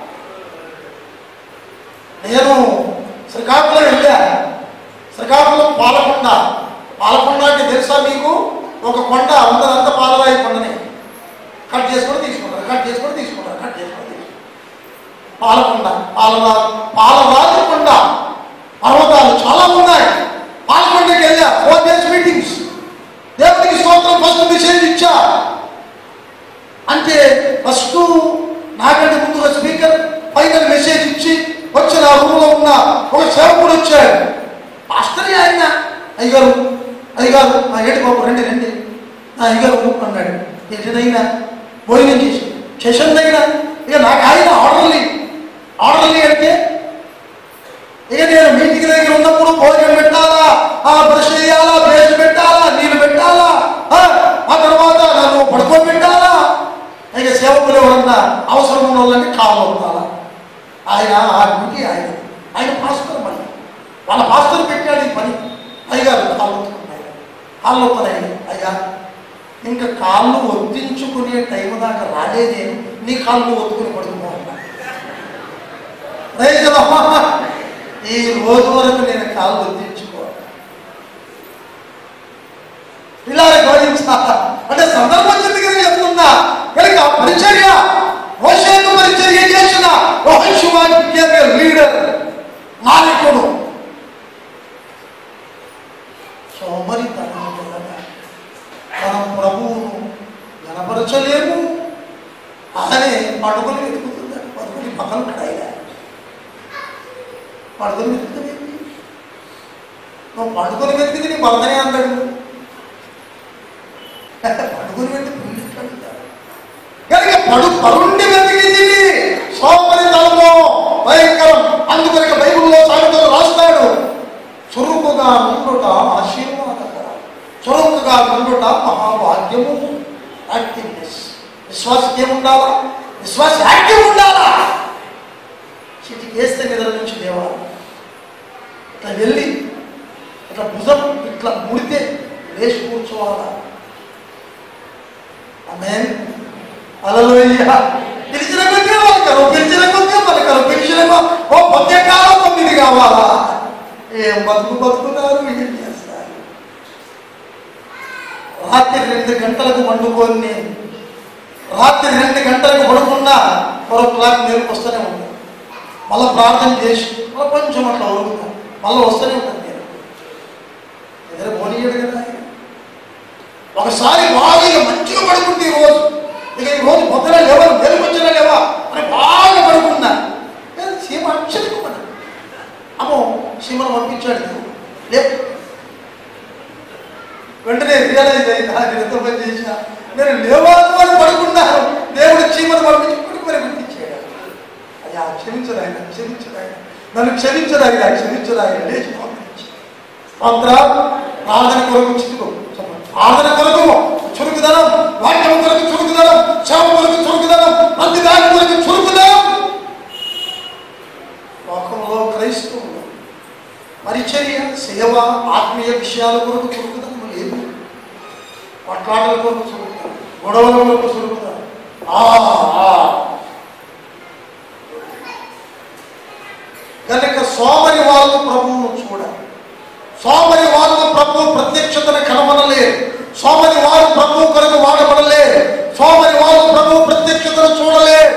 నేను శ్రీకాకుళం వెళ్ళా శ్రీకాకుళం పాలకొండ పాలకొండ అంటే తెలుసా మీకు ఒక కొండ అందరంతా పాలరాయి కొండని కట్ చేసుకొని తీసుకుంటారు కట్ చేసుకొని తీసుకుంటారు కట్ చేసుకొని తీసుకుంటారు పాలకొండ పాలరా పాలరాజు కొండ పర్వతాలు చాలా ఉన్నాయి పాలకొండకి వెళ్ళా ఫోర్ డేస్ మీటింగ్స్ దేవునికి స్తోత్రం ఫస్ట్ మెసేజ్ ఇచ్చా అంటే ఫస్ట్ నాకంటే ముందుగా స్పీకర్ ఫైనల్ మెసేజ్ ఇచ్చి వచ్చిన ఆ రూమ్లో ఉన్న ఒక సేవకుడు వచ్చాడు పాస్టర్ ఆయన అయ్యగారు అయ్యగారు ఆ ఏటి బాబు రండి రండి ఆ అయ్యగారు అన్నాడు ఏంటిదైనా భోజనం చేసి చేసింది అయినా ఇక నాకు ఆయన ఆర్డర్లీ ఆర్డర్లీ అంటే ఇక నేను మీటింగ్ దగ్గర ఉన్నప్పుడు భోజనం పెట్టాలా ఆ బ్రష్ చేయాలా పేస్ట్ పెట్టాలా నీళ్ళు పెట్టాలా ఆ ఆ తర్వాత నన్ను పడుకోబెట్టాలా ఇక సేవకులు ఎవరన్నా అవసరం ఉన్న వాళ్ళని కావాలి అవుతారా ఆయన ఆ డ్యూటీ ఆయన ఆయన పాస్టర్ మరి వాళ్ళ పాస్టర్ పెట్టాడు ఈ పని అయ్యగారు కాళ్ళు ఒత్తుకున్నాయి కాళ్ళు ఒత్తున్నాయి అయ్యా ఇంకా కాళ్ళు ఒత్తించుకునే టైం దాకా రాలేదే నీ కాళ్ళు ఒత్తుకుని పడుకున్నా రైతులమ్మా ఈ రోజు వరకు నేను కాళ్ళు ఒత్తించుకో ఇలా గౌరవించా అంటే సందర్భం చెందుగా చెప్తున్నా కనుక పరిచర్య మోషేను పరిచర్య చేసిన రోహిషువానికి లీడర్ నాయకుడు సోమరితనం వలన మనం ప్రభువును గనపరచలేము అలానే పడుకొని వెతుకుతుందని పడుకొని పక్కన కడాయిగా పడుకొని వెతుకుతుంది నువ్వు పండుకొని వెతికితే నీ భర్తనే అంటాడు పడుకొని వెతికి పుణ్యం ఎట్లా ఉంటాడు? కనుక పడు పరుండి వెతికింది సోమరితనము భయంకరం అందుకనుక బైబిల్లో సాగుతో రాస్తాడు చురుకుగా నుండుట ఆశీర్వాదకరం చురుకుగా నుండుట మహాభాగ్యము యాక్టివ్నెస్ విశ్వాసకి ఏముండాలా విశ్వాస యాక్టివ్ ఉండాలా చిటికి వేస్తే నిద్ర నుంచి లేవాలి ఇట్లా వెళ్ళి ఇట్లా భుజం ఇట్లా ముడితే లేచి కూర్చోవాలా ఆమె అలలోయ పిలిచిన కొద్దే పలకరు పిలిచిన కొద్దే పలకరు పిలిచిన కొ- ఓ పద్యకాలం తొమ్మిది కావాలా ఏం బతుకు బతుకున్నారు ఏం చేస్తారు రాత్రి రెండు గంటలకు వండుకొని నేను రాత్రి రెండు గంటలకు పడుకున్నా మరో క్లాక్ మేలుకు వస్తూనే ఉంది మళ్ళీ ప్రార్థన చేసి మళ్ళీ కొంచెం అట్లా ఒరుగుతా మళ్ళీ వస్తూనే ఉంటాను నేను ఎదురు పోనీయడు కదా ఆయన. ఒకసారి బాగా ఇక మంచిగా పడుకుంటే ఈ రోజు ఇక ఈ రోజు పొద్దున లేవా వెలుగొచ్చినా లేవా అని బాగా పడుకున్నా ఏ, సీమ అక్షరకు మన అమ్మో సీమను పంపించాడు దేవుడు. లే వెంటనే రియలైజ్ అయింది "ఆ, నేను ఎంత పని చేసినా నేను లేవాలి అని పడుకున్నాను దేవుడు చీమను పంపించి పడుకుని పంపించాడు అయ్యా క్షమించు క్షమించడు ఆయన క్షమించడు ఆయన నన్ను క్షమించడు ఆయన క్షమించడు ఆయన లేచి పంపించి పాత్ర ప్రార్థన కొరకు చితుకు ప్రార్థన కొరకు చురుకుదనం వాక్యం కొరకు చురుకుదనం సేవ కొరకు చురుకుదనం మంది దాని కొరకు చురుకుదనం లోకంలో క్రైస్తవులు పరిచర్య సేవ ఆత్మీయ విషయాల కొరకు చురుకుదనం లేదు పట్లాటల కొరకు చురుకుతారు గొడవల కొరకు చురుకుతారు ఆ, ఆ. కనుక సోమరి వాళ్ళు ప్రభువును చూడాలి సోమరి వాళ్ళు ప్రభు ప్రత్యక్షతను కనబడలేరు సోమరి వారు ప్రభు కొరకు వాడబడలేరు సోమరి వాళ్ళు ప్రభు ప్రత్యక్షతను చూడలేరు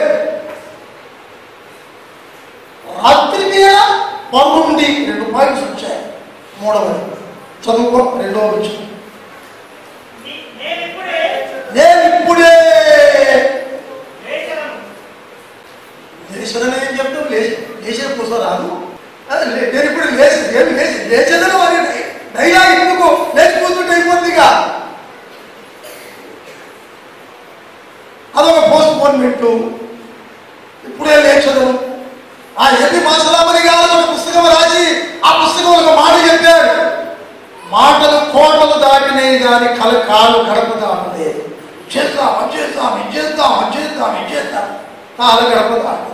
రాత్రి మీద పన్నుండి రెండు పాయింట్స్ వచ్చాయి మూడవది చదువుకో రెండవ విషయం నీ- నేనిప్పుడే నేను ఇప్పుడే లేచెదను. లేచదని ఏం చెప్తాం లేచి లేచిన కోసం రాదు అది లే- నేను ఇప్పుడు లేచి నేను లేచి లేచేదని వారి డైలాగ్ ఎందుకు లేచిపోతుంటే అయిపోతుందిగా అదొక పోస్ట్ పోన్మెంట్ ఇప్పుడే లేచదను ఆ ఎన్ని మాసలామని గారు ఒక పుస్తకం రాసి ఆ పుస్తకం ఒక మాట చెప్పాడు మాటలు కోటలు దాటినాయి కానీ కల కాలు గడప దాటలేదు చేద్దాం అది చేద్దాం ఇది చేద్దాం అది చేద్దాం ఇది చేద్దాం కాలు గడప దాటలేదు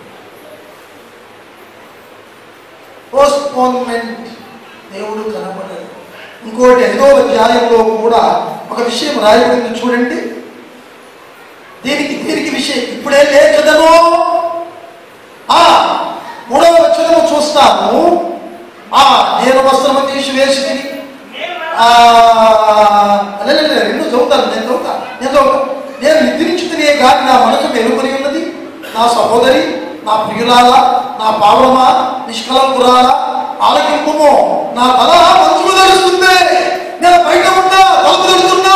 పోస్ట్పోన్మెంట్ దేవుడు కనపడలేదు ఇంకోటి ఎనిమిదో అధ్యాయంలో కూడా ఒక విషయం రాయబడింది చూడండి దీనికి దీనికి విషయం ఇప్పుడే లేచదను ఆ మూడవ వచనము చూస్తాము ఆ నేను వస్త్రము తీసి వేసి తిని నేను ఆ, లే, లే, లే, రెండు చదువుతాను నేను చదువుతా నేను చదువుతా నేను నిద్రించుతునే కానీ నా మనసు మెరుగుని ఉన్నది నా సహోదరి నా ప్రియులారా నా పావలమా నిష్కలంకురాలా ఆలకింపుము నా తల మంచుకు తెలుస్తుంది నేను బయట ఉన్నా తలుపు తెలుస్తున్నా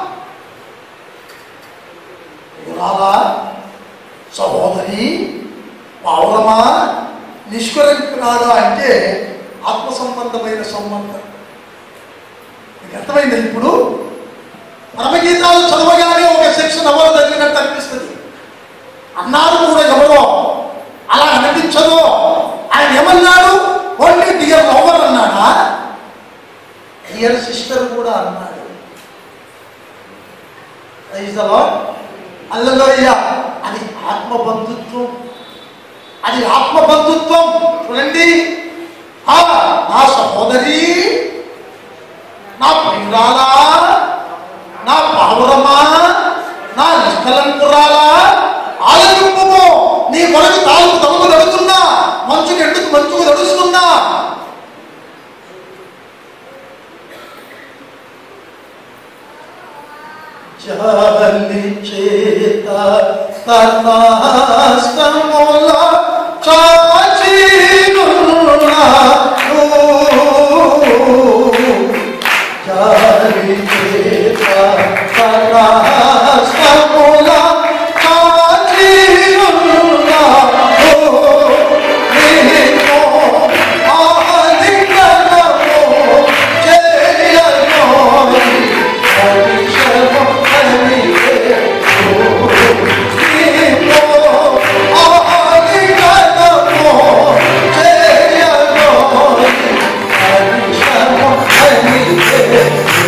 ప్రియులారా సహోదరి పావులమా నిష్కలంకురాలా అంటే ఆత్మ సంబంధమైన సంబంధం మీకు అర్థమైంది ఇప్పుడు పరమగీతాలు చదవగానే ఒక సెక్షన్ ఎవరు తగిలినట్టు అనిపిస్తుంది అన్నారు కూడా ఎవరో అలా అనిపించదు ఆయన ఏమన్నాడు ఓన్లీ డియర్ లవర్ అన్నాడా డియర్ సిస్టర్ కూడా అన్నాడు అల్లలోయ అది ఆత్మబంధుత్వం అది ఆత్మబంధుత్వం చూడండి ఆ, నా సహోదరి నా ప్రియురాలా నా పావురమా నా నిష్కలంకురాలా ఆలకింపుము నీ కొరకు తాలుకు తమకు నడుతున్నా మంచుకు ఎండుకు మంచుకు నడుస్తున్నా జాలి చేత తనాస్తముల చాచినున్నాను జాలి చేత తనాస్తముల చాచినున్నాను నీకు ఆలింగనము చేయనోయి హరిషము హరిగే నీకు ఆలింగనము చేయనోయి హరిషము హరిగే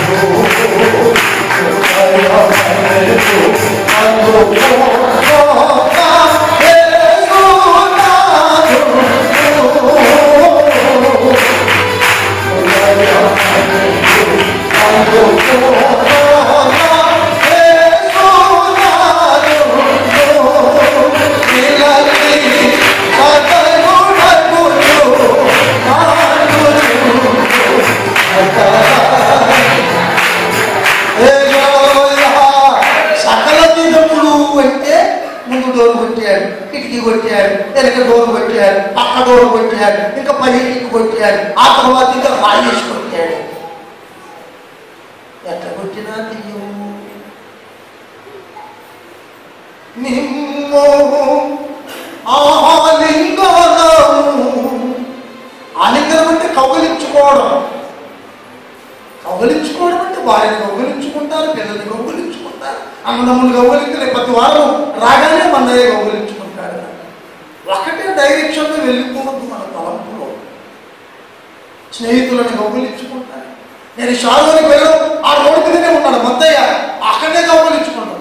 సకల విధములు అంటే ముందు డోరు కొట్టాడు కిటికీ కొట్టాడు వెనక డోరు కొట్టాడు పక్క డోరు కొట్టాడు ఇంకా పది కొట్టాడు ఆ తర్వాత ఇంకా రాయేసి కొట్టాడు ఎట్లా కొట్టినా తీయము నిమ్ము ఆలింగనము ఆలింగనం అంటే కౌగలించుకోవడం కౌగలించుకోవడం అంటే వారిని కౌగలించుకుంటారు పిల్లల్ని కౌగలించుకుంటారు అన్నదమ్ములు కౌగలించలే ప్రతి వారం రాగానే మన్నయ్య కౌగలించుకుంటాడు ఒకటే డైరెక్షన్లో వెళ్ళిపోవద్దు మన తలంపులో స్నేహితులను గౌరవించుకుంటాను నేను షారోని వెళ్ళడం ఆ రోడ్డు మీదనే ఉన్నాడు మద్దయ్య అక్కడే గౌరవించుకుంటున్నాను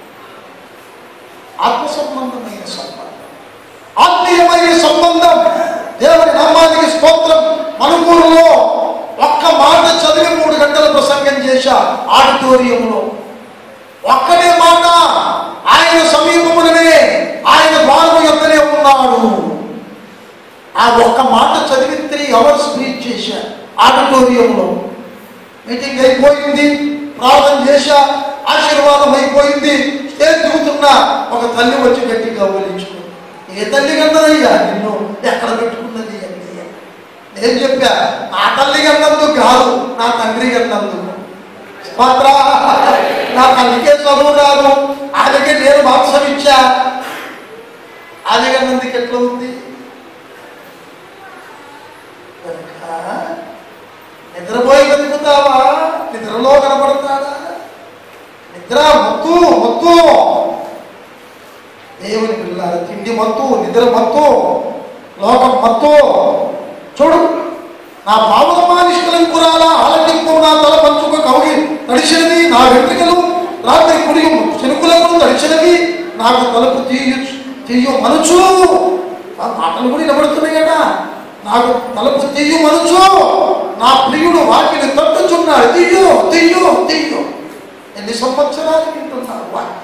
ఆత్మ సంబంధమైన సంబంధం ఆత్మీయమైన సంబంధం దేవుని నామానికి స్తోత్రం మనుగూరులో ఒక్క మాట చదివి మూడు గంటల ప్రసంగం చేశా ఆడిటోరియంలో ఒక్కడే మాట ఆయన సమీపముననే ఆయన ద్వారము యొక్కనే ఉన్నాడు ఆ ఒక్క మాట చదివి త్రీ అవర్స్ ప్రీచ్ చేశా ఆడిటోరియంలో మీటింగ్ అయిపోయింది ప్రార్థన చేశా ఆశీర్వాదం అయిపోయింది స్టేజ్ దిగుతున్నా ఒక తల్లి వచ్చి గట్టిగా గౌరవించుకుంది ఏ తల్లి కన్నదయ్యా నిన్ను ఎక్కడ పెట్టుకున్నది అంటే నేను చెప్పా నా తల్లి కన్నందుకు కాదు నా తండ్రి కన్నందుకు పాత్ర నా తల్లికే చదువు రాదు ఆమెకే నేను మాంసం ఇచ్చా ఆమె కన్నందుకు ఎట్లా ఉంది కనుక నిద్రపోయి బతుకుతావా నిద్రలో కనబడతాడా నిద్ర మత్తు మత్తు దేవుని పిల్లల తిండి మత్తు నిద్ర మత్తు లోకం మత్తు చూడు నా పావుల మానిష్కలం కురాల ఆలటింపు నా తల పంచుకు కౌగి తడిచినది నా వెంట్రుకలు రాత్రి కుడి శనుకులకు తడిచినవి నాకు తలుపు తీయు తీయు మనచు ఆ మాటలు కూడా వినబడుతున్నాయి కదా నాకు తలుపు తీయు మనచు నా ప్రియుడు వాటిని తట్టుచున్నాడు తీయు తీయు తీయు ఎన్ని సంవత్సరాలు వింటున్నాడు వాక్యం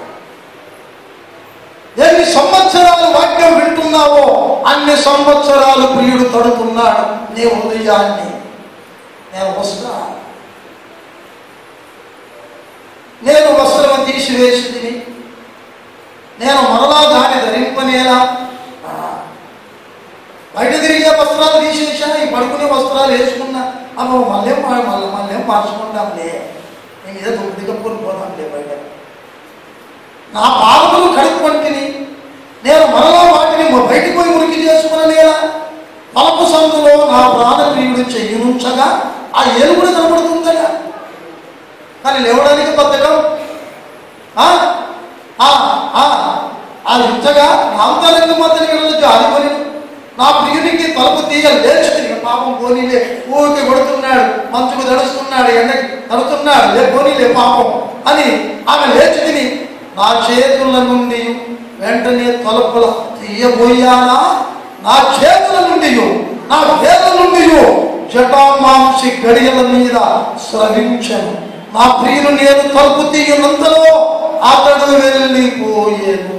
ఎన్ని సంవత్సరాలు వాక్యం వింటున్నావో అన్ని సంవత్సరాలు ప్రియుడు తడుతున్నాడు నీ హృదయాన్ని నేను వస్తా నేను వస్త్రం తీసివేసి తిని నేను మరలా దాన్ని ధరింపనేలా ఆ, బయట తిరిగే వస్త్రాలు తీసేసా ఈ పడుకునే వస్త్రాలు వేసుకున్నా అమ్మ మళ్ళీ మళ్ళీ మళ్ళీ మార్చుకుంటాంలే నేను ఏదో దుప్పటి కప్పుకొని పోతాంలే బయట నా పాదములు కడుక్కొంటిని నేను మరలా వాటిని బయటికి పోయి ఉనికి చేసుకునలేదా పలపు సందులో నా ప్రాణప్రియుడు చెయ్యనుంచగా ఆ ఏలు కూడా కనబడుతుందగా కానీ లేవడానికి బద్దకం ఆ? ఆ, ఆ, ఆ యుద్ధగా నాంతరంగ మధ్య జారిపోయి నా ప్రియునికి తలుపు తీయ లేచుకుని పాపం పోనీలే ఊరికి కొడుతున్నాడు మంచుకు తడుస్తున్నాడు ఎండకి తడుతున్నాడు లే పోనీలే పాపం అని ఆమె లేచి తిని నా చేతుల నుండి వెంటనే తలుపుల తీయబోయానా నా చేతుల నుండి నా వేల నుండి జటామాంసి గడియల మీద స్రవించను నా ప్రియులు నేను తలుపు తీయనంతలో అతడు వెళ్ళిపోయేను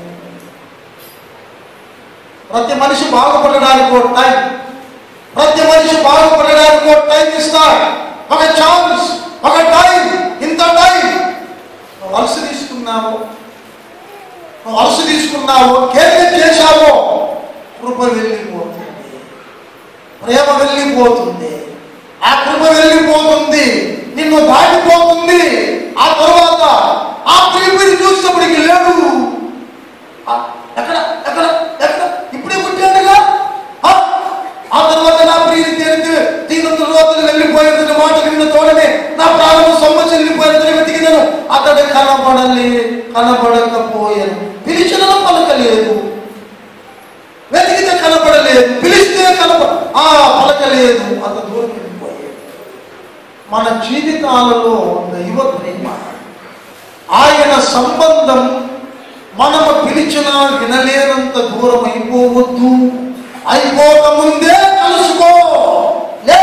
ప్రతి మనిషి బాగుపడడానికి ఒక టైం ప్రతి మనిషి బాగుపడడానికి ఒక టైం ఇస్తాడు ఒక ఛాన్స్ ఒక టైం ఇంత టైం నువ్వు వలస తీసుకున్నావు నువ్వు వలస తీసుకున్నావు కేర్ చేశావో కృప వెళ్ళిపోతుంది ప్రేమ వెళ్ళిపోతుంది ఆ కృప వెళ్ళిపోతుంది నిన్ను దాటిపోతుంది ఆ తర్వాత ఆ ప్రియుడిని చూసినప్పటికి లేడు ఆ, ఎక్కడ ఎక్కడ ఎక్కడ ఇప్పుడే పుట్టాడుగా ఆ, ఆ తర్వాత నా ప్రియుని తేలితే తీనంత రోజులు వెళ్ళిపోయిన మాట విన్న తోడనే నా ప్రాణము సొమ్మచి వెళ్ళిపోయిన వెతికినను అతడు కనబడలే కనబడకపోయాను పిలిచిన పలకలేదు వెతికితే కనపడలేదు పిలిస్తే కనప ఆ పలకలేదు అంత దూరం వెళ్ళిపోయాడు మన జీవితాలలో దైవ ప్రేమ ఆయన సంబంధం మనము పిలిచినా వినలేనంత దూరం అయిపోవద్దు అయిపోక ముందే కలుసుకో లే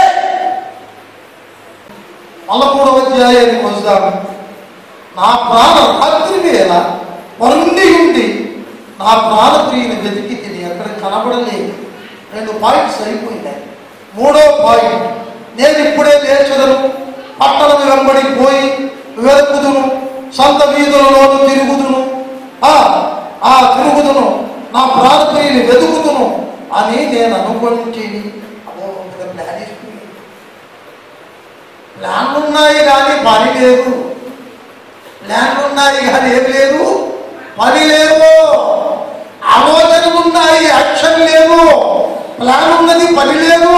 పదమూడవ అధ్యాయానికి వస్తాము నా ప్రాణ రాత్రి వేళ వరుండి ఉండి నా ప్రాణ ప్రియుని వెతికి తిని అక్కడ కనబడలేదు రెండు పాయింట్స్ అయిపోయినాయి మూడో పాయింట్ నేను ఇప్పుడే లేచదను పట్టణం వెంబడి పోయి వెతుకుదును సొంత వీధులలోను తిరుగుదును ఆ ఆ తిరుగుదును నా ప్రాణ ప్రియుని వెతుకుదును అని నేను అనుకుంటేని అదో పెద్ద ప్లాన్ వేసుకుని ప్లాన్లు ఉన్నాయి కానీ పని లేదు ప్లాన్లు ఉన్నాయి కానీ ఏం లేదు పని లేదు ఆలోచనలు ఉన్నాయి యాక్షన్ లేదు ప్లాన్ ఉన్నది పని లేదు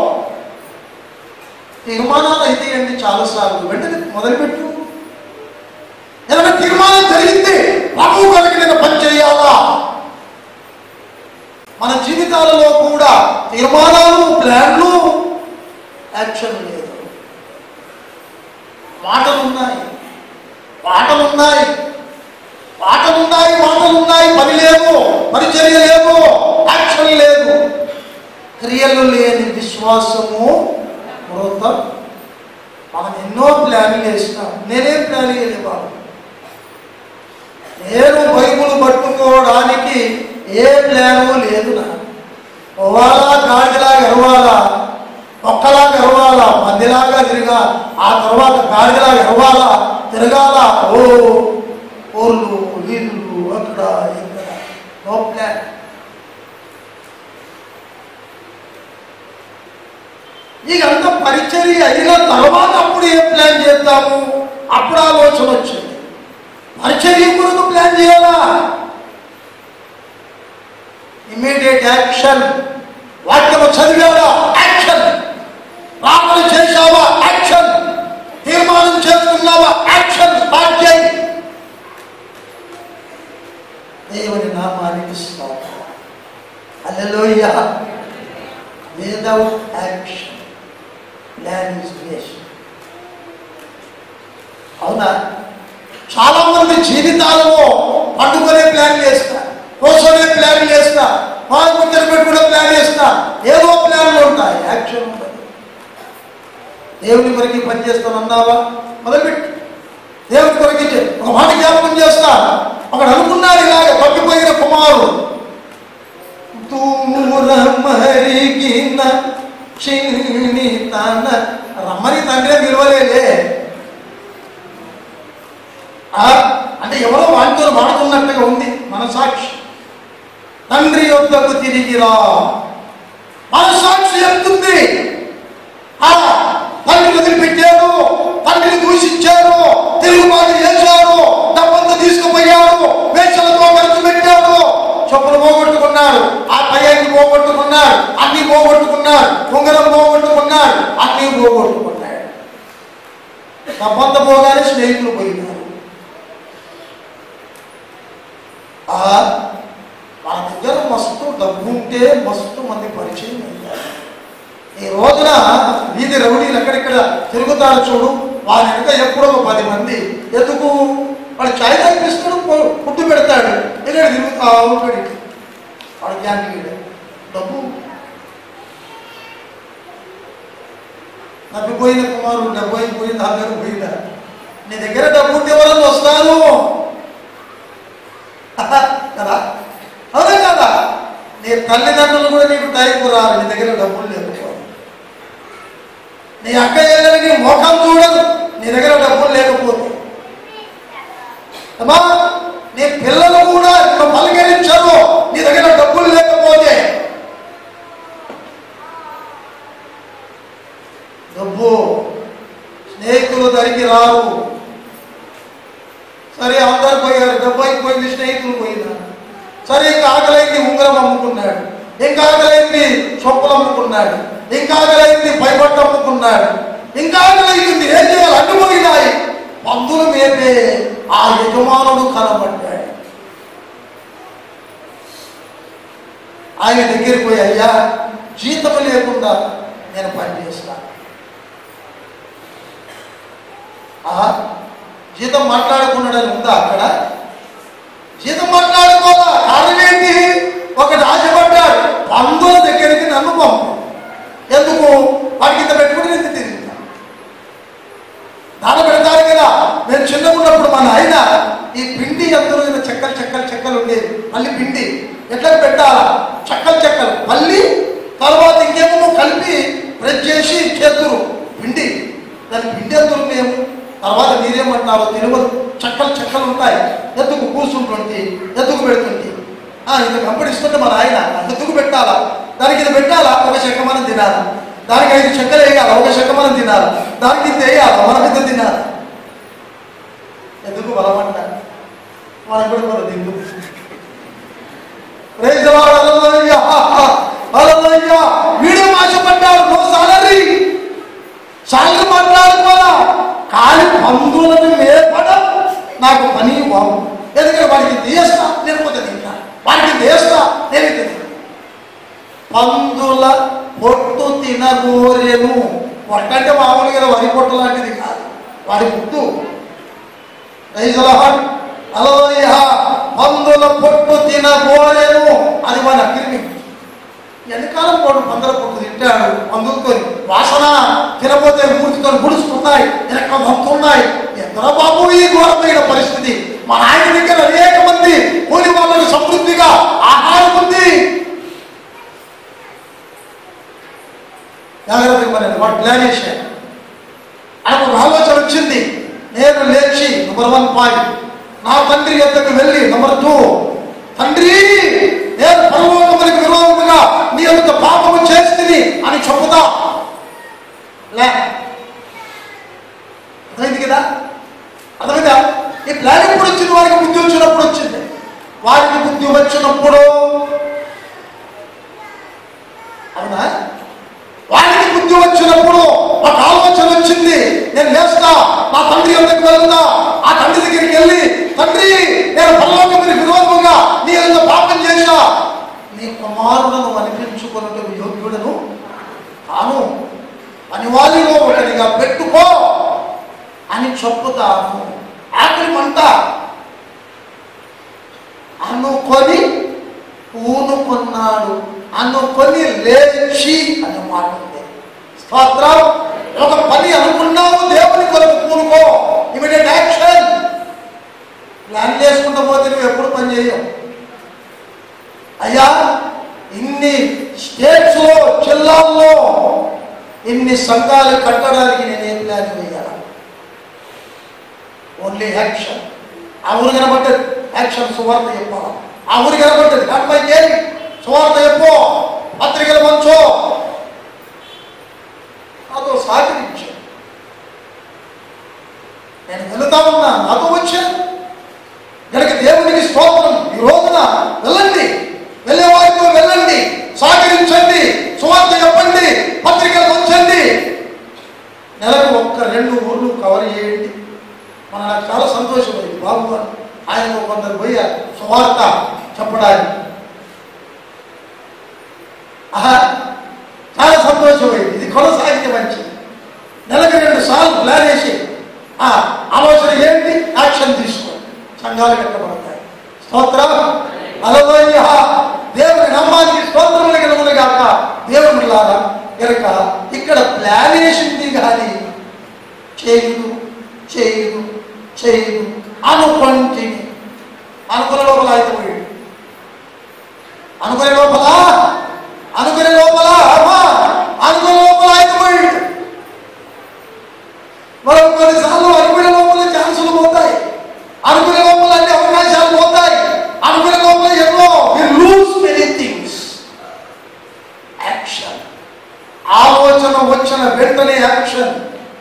తీర్మానాలు అయితే అండి చాలాసార్లు వెంటనే మొదలుపెట్టు ఏదైనా తీర్మానం జరిగింది ప్రభు కలిగి నేను పని చేయాలా మన జీవితం జీవితాలలో కూడా తీర్మానాలు ప్లాన్లు యాక్షన్ లేదు మాటలు ఉన్నాయి పాటలు ఉన్నాయి పాటలు ఉన్నాయి మాటలు ఉన్నాయి పని లేదు పరిచర్య లేదు యాక్షన్ లేదు క్రియలు లేని విశ్వాసము మృతం మనం ఎన్నో ప్లాన్లు వేసినాం నేనేం ప్లాన్ చేయలేదు బాబు నేను బైబుల్ పట్టుకోవడానికి ఏ ప్లాను లేదు నాకు పోవాలా గాడిలా గెలవాలా ఒక్కలా గెలవాలా మందిలాగా తిరగా ఆ తర్వాత గాడిలా గెలవాలా తిరగాల ఓ ఊర్లు వీళ్ళు అక్కడ ఇక్కడ నో ప్లాన్ ఇక అంత పరిచర్య అయిన తర్వాత అప్పుడు ఏం ప్లాన్ చేద్దాము అప్పుడు ఆలోచన వచ్చింది పరిచర్య కొరకు ప్లాన్ చేయాలా ఇమీడియట్ యాక్షన్ వాక్యము చదివావా యాక్షన్ ప్రార్థన చేశావా యాక్షన్ తీర్మానం చేసుకున్నావా యాక్షన్ స్టార్ట్ చేయి దేవుని నామానికి స్తోత్రం హల్లెలూయా without action plan is waste అవునా చాలా మంది జీవితాలలో పండుగనే ప్లాన్ చేస్తా కూర్చొనే ప్లాన్ చేస్తా మాకు ముచ్చట పెట్టుకునే ప్లాన్ చేస్తా ఏదో ప్లాన్లు ఉంటాయి యాక్షన్ ఉండదు దేవుని కొరకు పని చేస్తాను అన్నావా మొదలుపెట్టు దేవుని కొరకు చే- ఒక మాట జ్ఞాపకం చేస్తా ఒకడు అనుకున్నాడు ఇలాగ తప్పిపోయిన కుమారుడు దూరమరిగిన చిన్ని తన రమ్మని తండ్రి నిలవలేదే ఆ, అంటే ఎవరో వాటితో వాడుతున్నట్టుగా ఉంది మన సాక్షి తండ్రి యొద్దకు తిరిగిరా మన సాక్షి చెప్తుంది ఆ, తండ్రిని వదిలిపెట్టారు తండ్రిని దూషించారు తిరుగుబాటు చేశారు డబ్బంతా తీసుకుపోయారు వేషలతో ఖర్చు పెట్టారు చెప్పులు పోగొట్టుకున్నాడు ఆ పయ్యాన్ని పోగొట్టుకున్నాడు అన్ని పోగొట్టుకున్నాడు ఉంగరం పోగొట్టుకున్నాడు అన్ని పోగొట్టుకున్నాడు డబ్బంతా పోగానే స్నేహితులు పోయినారు ఆ, మన దగ్గర మస్తు డబ్బు ఉంటే మస్తు మంది పరిచయం అయ్యారు ఈ రోజున వీధి రౌడీలు ఎక్కడెక్కడ తిరుగుతారు చూడు వాళ్ళ వెనుక ఎప్పుడో ఒక పది మంది ఎందుకు వాడు చాయ్ తాగిపిస్తాడు పు- పుట్టు పెడతాడు ఇక్కడ తిరుగుతా ఉంటాడు వాడు క్యాంటీన్ డబ్బు తప్పిపోయిన కుమారుడు డబ్బు అయిపోయింది అందరూ పోయిందా నీ దగ్గర డబ్బు ఉంటే ఎవరన్నా వస్తారు కదా అవునా కదా నీ తల్లిదండ్రులు కూడా నీకు టైంకు రారు నీ దగ్గర డబ్బులు లేకపోతే నీ అక్క చెల్లెలకి ముఖం చూడదు నీ దగ్గర డబ్బులు లేకపోతే అమ్మా నీ పిల్లలు కూడా నిన్ను పలకరించరు నీ దగ్గర డబ్బులు లేకపోతే డబ్బు స్నేహితులు దరికి రారు సరే అందరు పోయారు డబ్బు అయిపోయింది స్నేహితులు పోయినారు సరే ఇంకా ఆకలైంది ఉంగరం అమ్ముకున్నాడు ఇంకా ఆకలైంది చొప్పులు అమ్ముకున్నాడు ఇంకా ఆకలైంది పైపట్టు అమ్ముకున్నాడు ఇంకా ఆకలైంది ఏం చేయాలి అడ్డు పోయినాయి పందులు మేపే ఆ యజమానుడు కనబడ్డాడు ఆయన దగ్గరికి పోయి అయ్యా జీతం లేకుండా నేను పని చేస్తాను ఆ జీతం మాట్లాడుకున్నాడని ఉందా అక్కడ జీతం మాట్లాడుకోవాలా కారణం ఏంటి ఒకటి ఆశపడ్డాడు పందుల దగ్గరికి నన్ను పంపు ఎందుకు వాడికి ఇంత పెట్టుకుని ఇంత తిరుగుతా దాన పెడతారు కదా నేను చిన్నగా ఉన్నప్పుడు మా నాయన ఈ పిండి అందులో ఇలా చెక్కలు చెక్కలు చెక్కలు ఉండేది మళ్ళీ పిండి ఎట్లా పెట్టాలా చెక్కలు చెక్కలు మళ్ళీ తర్వాత ఇంకేమో కలిపి ప్రెస్ చేసి చేతురు పిండి దాని పిండి ఎందుకు మేము తర్వాత మీరేమంటారో తెలియదు చెక్కలు చెక్కలు ఉంటాయి ఎత్తుకు కూర్చుంటుంది ఎత్తుకు పెడుతుంది ఆ, ఇది కంపడిస్తుంటే మన ఆయన ఎత్తుకు పెట్టాలా దానికి ఇది పెట్టాలా ఒక చెక్క మనం తినాలా దానికి ఐదు చెక్కలు వేయాలి ఒక చెక్క మనం తినాలి దానికి ఇంత వేయాలి మనం ఇంత తినాలి ఎందుకు బలమంట మనకు కూడా మన దిగు ప్రైజ్ ది లార్డ్, హల్లెలూయా. హల్లెలూయా. వీడు ఆశపడ్డాడు నో సాలరీ సాలరీ మాట్లాడుకోవాలా కానీ బంధువులను మేపడం నాకు పని బాగు ఎందుకంటే వాడికి తీస్తా నేను కొంత తింటా వాడికి తీస్తా నేను ఇంత తింటా పందుల పొట్టు తినగోరెను పొట్ట అంటే మామూలుగా వరి పొట్టు లాంటిది కాదు వాడి పుట్టు రైజులహన్ అలలోయ పందుల పొట్టు తినగోరెను అది వాడి అగ్ని ఎంతకాలం పాటు పందుల పొట్టు తింటాడు పందులతో వాసన తినపోతే మూర్తితో గుడుస్తున్నాయి వెనక పంపుతున్నాయి ఎంతలో బాబు ఈ ఘోరమైన పరిస్థితి మా ఆయన దగ్గర అనేక మంది కూలి వాళ్ళకి సమృద్ధిగా ఆహారం ఉంది జాగ్రత్తగా మరి వాడు ప్లాన్ చేశాడు ఆయనకు ఒక ఆలోచన వచ్చింది నేను లేచి నెంబర్ వన్ పాయింట్ నా తండ్రి యొద్దకు వెళ్ళి నెంబర్ టూ తండ్రి నేను పరలోకమునికి విరోధముగా నీ యొక్క పాపము చేస్తుంది అని చెప్పుదా లే అర్థమైంది కదా అర్థమైందా ఈ ప్లాన్ ఎప్పుడు వచ్చింది వారికి బుద్ధి వచ్చినప్పుడు వచ్చింది వారికి బుద్ధి వచ్చినప్పుడు అవునా వారికి బుద్ధి వచ్చినప్పుడు ఒక ఆలోచన వచ్చింది నేను లేస్తా నా తండ్రి ఎందుకు వెళ్తా ఆ తండ్రి దగ్గరికి వెళ్ళి తండ్రి నేను పరలోకముని విరోధముగా నీ యొక్క పాపం చేశా నీ కుమారులను అనిపించుకున్నట్టు యోగ్యుడను తాను అనివార్యంలో ఒకటిగా పెట్టుకో అని చెప్పుతాను ఆఖరి మంట అనుకొని పూనుకున్నాడు అనుకొని లేచి అనే మాట ఉంది స్తోత్రం ఒక పని అనుకున్నావు దేవుని కొరకు పూనుకో ఇమీడియట్ యాక్షన్ ప్లాన్ చేసుకుంటూ పోతే నువ్వు ఎప్పుడు పని చేయవు అయ్యా ఇన్ని స్టేట్స్లో జిల్లాల్లో ఇన్ని సంఘాలు కట్టడానికి నేను ఏం ప్లాన్ వేయాలి ఓన్లీ యాక్షన్ ఆ ఊరు కనబడ్డది యాక్షన్ సువార్త చెప్పాలి ఆ ఊరు కనబడ్డది అమ్మాయి చేయి సువార్త చెప్పు పత్రికలు మంచో నాతో సహకరించాను నేను వెళుతా ఉన్నా నాతో వచ్చాను కనుక దేవునికి స్తోత్రం ఈ రోజున వెళ్ళండి వెళ్ళే వారితో వెళ్ళండి సహకరించండి సువార్త చెప్పండి పత్రికలు ఉంచండి నెలకు ఒక్క రెండు ఊర్లు కవర్ చేయండి మన నాకు చాలా సంతోషమైంది బాబు గారు ఆయన కొందరు పోయారు సువార్త చెప్పడానికి ఆహా చాలా సంతోషమైంది ఇది కొనసాగితే మంచిది నెలకు రెండు సార్లు ప్లాన్ వేసి ఆ ఆలోచన ఏంటి యాక్షన్ తీసుకోండి సంఘాలు కట్టబడతాయి స్తోత్రం అలలోయ దేవుని నమ్మానికి స్తోత్రములు కలుగును గాక దేవునిలాగా కనుక ఇక్కడ ప్లాన్ వేసింది కానీ చేయదు చేయదు చేయదు అనుకుంటే అనుకునే లోపల అయిపోయాడు అనుకునే లోపల అనుకునే లోపల అమ్మా అనుకునే లోపల అయిపోయాడు మనం కొన్నిసార్లు అనుకునే లోపల ఛాన్సులు పోతాయి అనుకునే లోపల అన్ని అవకాశాలు పోతాయి అనుకునే లోపల ఎన్నో లూజ్ మెనీ థింగ్స్ యాక్షన్ ఆలోచన వచ్చిన వెంటనే యాక్షన్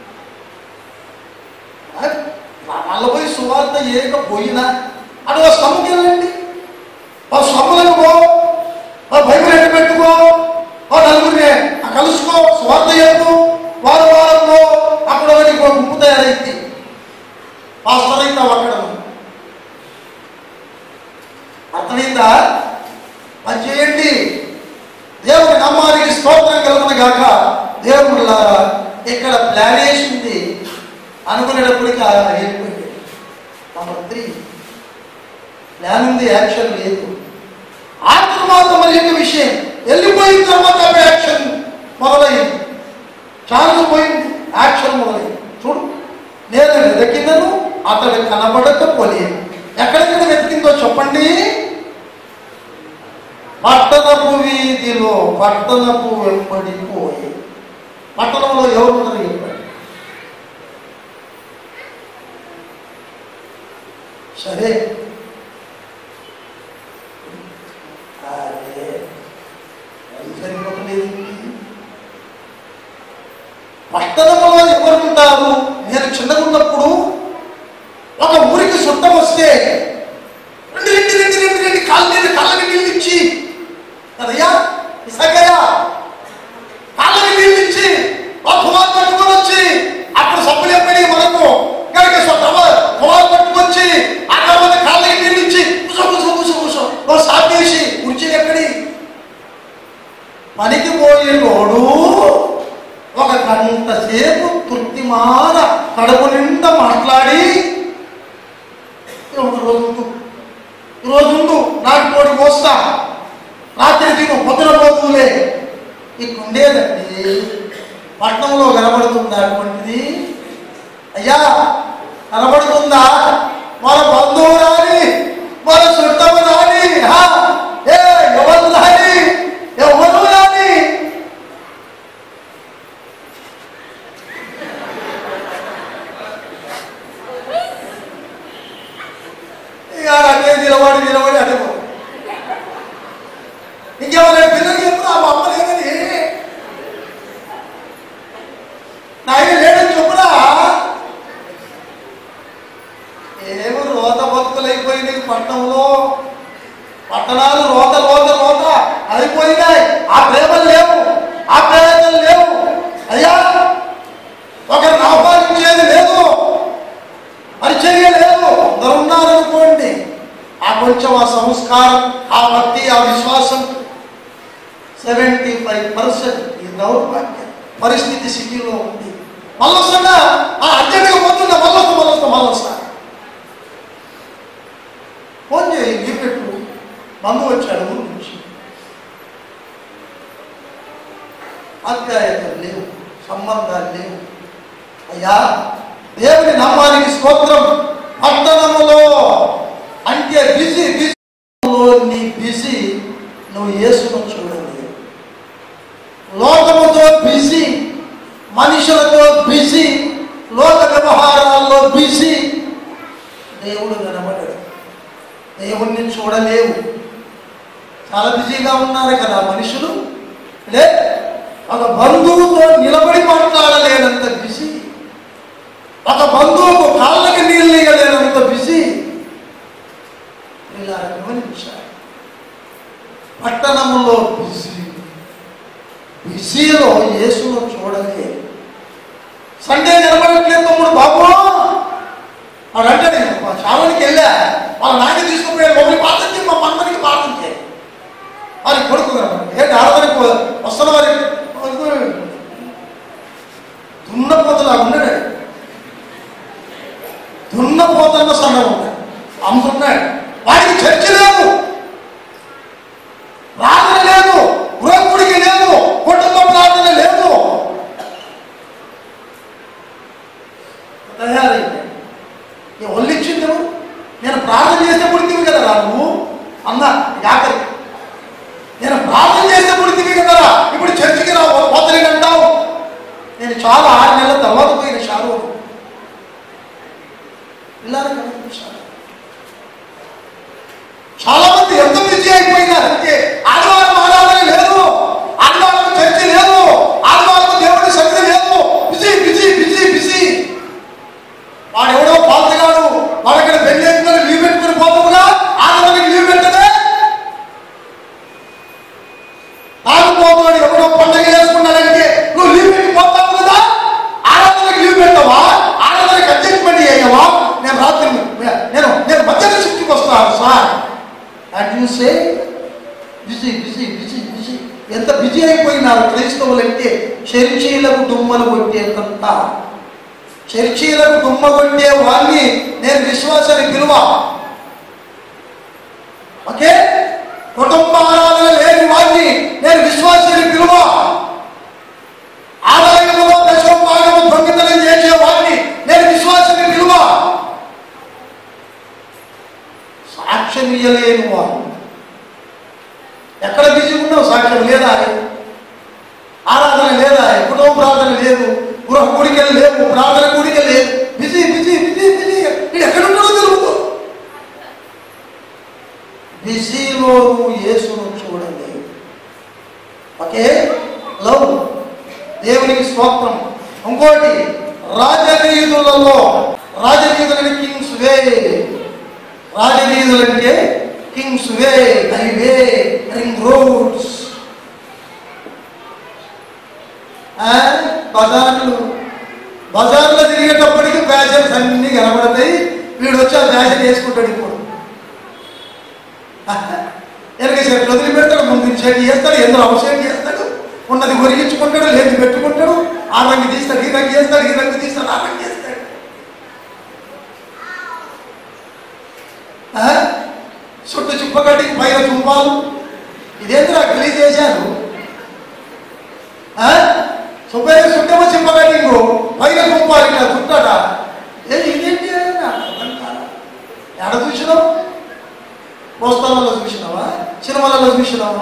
మళ్ళీ పోయి సువార్త ఏకపోయినా అది ఒక స్తంభకి వెళ్ళండి ఆ స్తంభలకు పో ఆ బైబిల్ ఎట్టు పెట్టుకో ఆ నలుగురిని ఆ కలుసుకో స్వార్థ చెప్పు వారం వారంలో అక్కడ ఒకటి ఇంకో గుంపు తయారైంది పాస్టర్ అవుతావు అక్కడ నువ్వు. అర్థమైందా పని చేయండి దేవుని నమ్మానికి స్తోత్రం కలుగును గాక దేవుడులారా ఇక్కడ ప్లాన్ వేసింది అనుకునేటప్పటికి ఆ వెళ్ళిపోయింది నంబర్ త్రీ ప్లాన్ ఉంది యాక్షన్ లేదు ఆ తర్వాత మరి యొక్క విషయం వెళ్ళిపోయిన తర్వాత అప్పుడు యాక్షన్ మొదలైంది ఛాన్స్ పోయింది యాక్షన్ మొదలైంది చూడు నేను వెతికినను అతడు కనబడకపోలేదు ఎక్కడెక్కడ వెతికిందో చెప్పండి పట్టణపు వీధిలో పట్టణపు వెంబడిపోయి పట్టణంలో ఎవరు ఉన్నారు చెప్పండి సరే అరే అది సరిపోతలేదు పట్టణంలో ఎవరు ఉంటారు నేను చిన్నగా ఉన్నప్పుడు ఒక ఊరికి చుట్టం వస్తే రెండు రెండు రెండు రెండు రెండు కాళ్ళు నీళ్ళు కళ్ళకి నీళ్ళు ఇచ్చి అదయ్యా ఇసాకయ్యా కాళ్ళకి నీళ్ళు ఇచ్చి ఆ కుమార్ పట్టుకొని వచ్చి అప్పుడు సబ్బులు ఎప్పటి మనకు కనుక కుమార్ పట్టుకొచ్చి ఆ తర్వాత కాళ్ళకి నీళ్ళు ఇచ్చి కూసో కూసో కూసో కూసో ఓ సాపేసి కుర్చీ ఎక్కడి పట్టణంలో కనబడుతుందా అటువంటిది అయ్యా కనబడుతుందా మన బంధువు రాని మన చుట్టము రాని హా? ఏ ఎవరు రాని ఎవరు రాని ఇక అటే నిలబడి నిలబడి అటే పో. ఇంకెవరైనా పిల్లలు చెప్పుడు ఆ అమ్మ లేదని నాయన లేడని చెప్పురా ఏమో రోత బతుకులైపోయింది పట్టణంలో పట్టణాలు రోత రోత రోత అయిపోయినాయి ఆ ప్రేమలు లేవు ఆ ప్రయత్నాలు లేవు అయ్యా ఒకరిని ఆహ్వానించేది లేదు పరిచర్య లేదు అందరు ఉన్నారనుకోండి ఆ కొంచెం ఆ సంస్కారం ఆ భక్తి ఆ విశ్వాసం సెవెంటీ ఫైవ్ పర్సెంట్ ఈ దౌర్భాగ్యం పరిస్థితి సిటీలో ఉంది మళ్ళొస్తున్నా ఆ అర్జెంటుగా పోతున్నా మళ్ళొస్తా మళ్ళొస్తా మళ్ళొస్తా ఫోన్ చేయి లీవ్ పెట్టు మందు వచ్చాడు ఊరు నుంచి ఆప్యాయతలు లేవు సంబంధాలు లేవు అయ్యా దేవుని నామానికి స్తోత్రం పట్టణములో అంటే బిజీ బిజీలో నీ బిజీ నువ్వు యేసును చూడలేదు లోకముతో బిజీ మనుషులతో బిజీ లోక వ్యవహారాల్లో బిజీ దేవుడు కనబడడు దేవుణ్ణి చూడలేవు చాలా బిజీగా ఉన్నారు కదా మనుషులు లే ఒక బంధువుతో నిలబడి మాట్లాడలేనంత బిజీ ఒక బంధువుకు కాళ్ళకి నీళ్ళు ఇయ్యలేనంత బిజీ ఇలా గమనించారు పట్టణంలో బిజీ బిజీలో యేసును చూడలేదు సండే నిలబడట్లేదు తమ్ముడు బాబు వాడు అంటే నేను మా చావునికి వెళ్ళా వాళ్ళ నాయన తీసుకుపోయాడు మమ్మల్ని పాఠం చేయి మా మందరికి పాఠం చేయి వారి కొడుకు కనపడి ఏంటి ఆడదానికి వస్తున్న వారి దున్నపోతలా ఉన్నాడు దున్నపోతన్న సన్నం ఉన్నాడు అమ్ముతున్నాడు వాడికి చర్చ లేదు ప్రార్థన లేదు గృహకుడికి లేదు కుటుంబ ప్రార్థన లేదు తయారైంది ఈ ఒళ్ళిచ్చింది నువ్వు నేను ప్రార్థన చేస్తే పుడితివి కదా రా నువ్వు అన్నా ఆఖరి నేను ప్రార్థన చేస్తే పుడితివి కదరా ఇప్పుడు చర్చికి రా పోతని అంటావు నేను చాలా ఆరు నెలల తర్వాత పోయిన షారు పిల్లలు కనిపించారు చాలా మంది ఎంత బిజీ అయిపోయినారంటే ఆదివారం ఆరాధన లేదు ఆదివారం చర్చ లేదు ఆదివారం దేవుడి సన్నిధి లేదు బిజీ బిజీ బిజీ బిజీ వాడు ఎవడో పాల్తగాడు వాడు అక్కడ పెళ్లి చేసుకుని లీవ్ పెట్టుకుని పోతాముగా ఆదివారానికి లీవ్ పెట్టదే తాగుపోతున్నాడు ఎవడో పండుగ చేసుకున్నాడంటే నువ్వు లీవ్ పెట్టి పోతావు కదా ఆరాధనకి లీవ్ పెట్టవా ఆరాధనకి అడ్జస్ట్మెంట్ చేయవా నేను రాత్రి నేను నేను మధ్యాహ్నం షిఫ్ట్కి వస్తాను sir and you say busy busy busy busy ఎంత బిజీ అయిపోయినారు క్రైస్తవులంటే చర్చీలకు దుమ్మలు కొట్టేంత చర్చీలకు దుమ్మ కొట్టే వాడిని నేను విశ్వాసాన్ని పిలువ ఓకే కుటుంబ ఆరాధన లేని వాడిని నేను విశ్వాసాన్ని పిలువ ఆదాయంలో దశం భాగము దొంగతనం చేసే వాడిని నేను విశ్వాసాన్ని పిలువ సాక్ష్యం ఇయ్యలేని వాడు ఎక్కడ బిజీ ఉన్నావు సాక్ష్యం లేదా ఆరాధన లేదా కుటుంబ ప్రార్థన లేదు గృహ కూడికలు లేవు ప్రార్థన కూడిక లేదు బిజీ బిజీ బిజీ బిజీ ఇది ఎక్కడున్నాడో తెలుగు బిజీలో నువ్వు యేసును చూడండి ఓకే లవ్ దేవునికి స్తోత్రం ఇంకోటి రాజవీధులలో రాజవీధులని కింగ్స్ వే రాజవీధులు అంటే kings way highway ring roads బజార్లు బజార్లో తిరిగేటప్పటికి ఫ్యాషన్స్ అన్ని కనబడతాయి వీడు వచ్చి ఆ ఫ్యాషన్ వేసుకుంటాడు ఇప్పుడు వెనక షర్ట్లు వదిలిపెడతాడు ముందు షర్ట్ చేస్తాడు ఎందులో అవసరం చేస్తాడు ఉన్నది ఒరిగించుకుంటాడు లేదు పెట్టుకుంటాడు ఆ రంగు తీస్తాడు ఈ రంగు చేస్తాడు ఈ రంగు తీస్తాడు ఆ రంగు చేస్తాడు ఆ? చుట్టూ చుప్పగడ్డికి పైన చుంపాలు ఇదేంద్రా గలీజ్ చేశారు ఆ? సుబ్బయ్య చుట్టే పైన గుంపాలు ఇట్లా చుట్టాడా ఏ ఇదేంటి నాకు అర్థం కాదు. ఎడ చూసినావు పోస్టర్లలో చూసినావా సినిమాలలో చూసినావా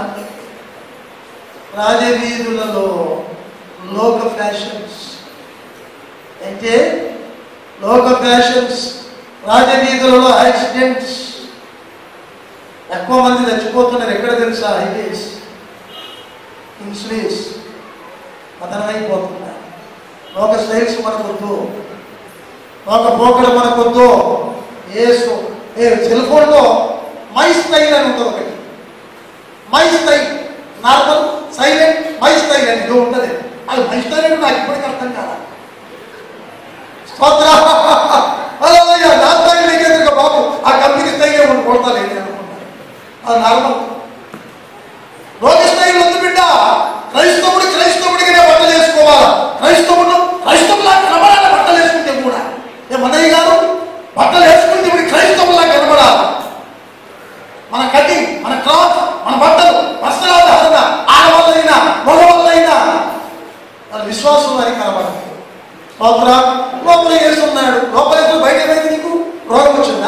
రాజవీధులలో లోక ఫ్యాషన్స్ అంటే లోక ఫ్యాషన్స్ రాజవీధులలో యాక్సిడెంట్స్ ఎక్కువ మంది చచ్చిపోతున్నారు ఎక్కడ తెలుసా హైవేస్ కింగ్స్లీస్ పతనమైపోతున్నారు లోక స్టైల్స్ మనకొద్దు లోక పోకడ మనకొద్దు ఏసు ఏ సెల్ ఫోన్లో మై స్టైల్ అని ఉంటుంది ఒకటి my style normal silent my style అని ఇది ఉంటుంది అది మై స్టైల్ అంటే నాకు ఇప్పటికీ అర్థం కాదా స్తోత్ర అలా నా స్టైల్ నీకెందుకు బాబు ఆ కంపెనీ స్టైల్ ఏమో కొడతాను నేను అనుకున్నాను అది నార్మల్ లోక స్టైల్ ఉంది బిడ్డ క్రైస్తవుడు క్రైస్తవుడిగానే బట్టలు వేసుకోవాలా క్రైస్తవుడు క్రైస్తవులా కనబడాలి బట్టలు వేసుకుంటే కూడా ఏ మనయ్య గారు బట్టలు వేసుకుంటే ఇప్పుడు క్రైస్తవులా కనబడాలి మన కటింగ్ మన క్లాత్ మన బట్టలు వస్త్రాధారణ ఆడవాళ్ళైనా మగవాళ్ళైనా మన విశ్వాసం అని కనబడాలి లోపల లోపల వేస్తున్నాడు లోపల వేసుకుని బయట ఏమైంది నీకు రోగం వచ్చిందా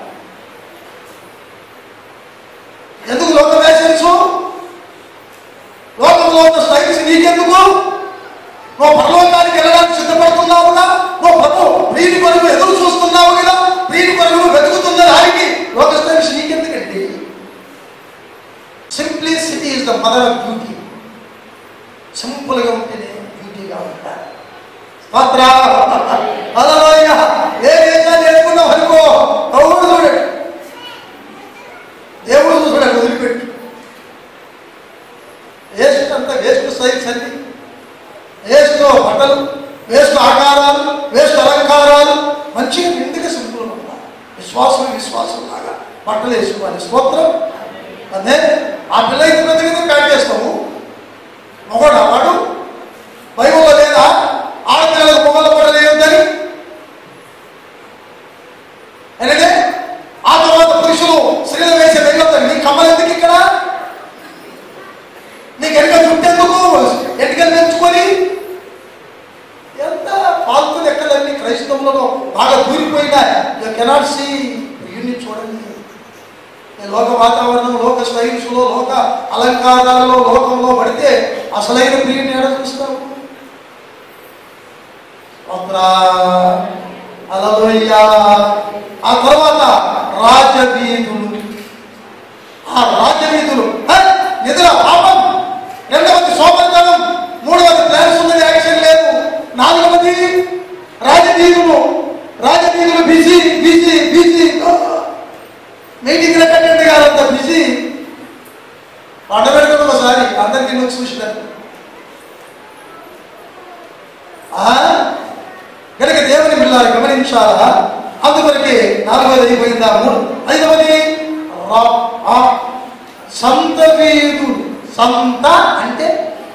ఎందుకు లోక ఫ్యాషన్స్ లోకంలో ఉన్న స్టైల్స్ నీకెందుకు నువ్వు పరలోకానికి వెళ్ళడానికి సిద్ధపడుతున్నావుగా నువ్వు ప్రభు ప్రియుని కొరకు ఎదురు చూస్తున్నావు కదా ప్రియుని కొరకు నువ్వు వెతుకుతున్న దానికి లోక స్టైల్స్ నీకెందుకండి simplicity is the mother of beauty సింపుల్గా ఉంటేనే బ్యూటీగా ఉంటారు స్తోత్ర హల్లెలూయా ఏ దేశాన్ని నేర్చుకున్నావు అనుకో దేవుడు చూడండి దేవుడు చూసాడు వదిలిపెట్టు వేస్ట్ అంతా వేస్ట్ సైన్స్ అన్ని వేస్ట్ బట్టలు వేస్ట్ ఆకారాలు వేస్ట్ అలంకారాలు మంచిగా నిండుగా సింపుల్ ఉండాలి విశ్వాసం విశ్వాసం లాగా బట్టలు వేసుకోవాలి స్తోత్రం అదే ఆ పిల్ల ఇంత పెద్ద కింద ప్యాక్ చేస్తాము మొగడా వాడు బైబుల్లో లేదా ఆడపిల్లలకు మొగల బట్టలు వేయొద్దని అలాగే ఆ తర్వాత పురుషులు స్త్రీలు వేసే వేయొద్దని నీ కమ్మలు ఎందుకు ఇక్కడ నీకు ఎన్నిక చుట్టేందుకు ఎన్నికలు పెంచుకొని ఎంత పాల్తు లెక్కలన్నీ క్రైస్తవులలో బాగా దూరిపోయినాయి యూ కెనాట్ సీ యూనిట్ చూడండి ఈ లోక వాతావరణం లోక స్టైల్స్లో లోక అలంకారాలలో లోకంలో పడితే అసలైన ప్రియుని ఎడ చూస్తావు అలలోయ్యా ఆ తర్వాత రాజవీధులు ఆ రాజవీధులు హ? నిద్ర పాపం రెండవది సోమరితనం మూడవది ప్లాన్స్ ఉన్నది యాక్షన్ లేదు నాలుగవది రాజవీధులు రాజవీధులు busy busy busy meeting attend గారంత బిజీ పంట పెడతాం ఒకసారి అందరికీ నువ్వు చూసినాను ఆ? కనుక దేవుని పిల్లలు గమనించాలా అందుకొరకే నాలుగవది అయిపోయిందా మూడు ఐదవది రా- ఆ సంత వీధులు సంత అంటే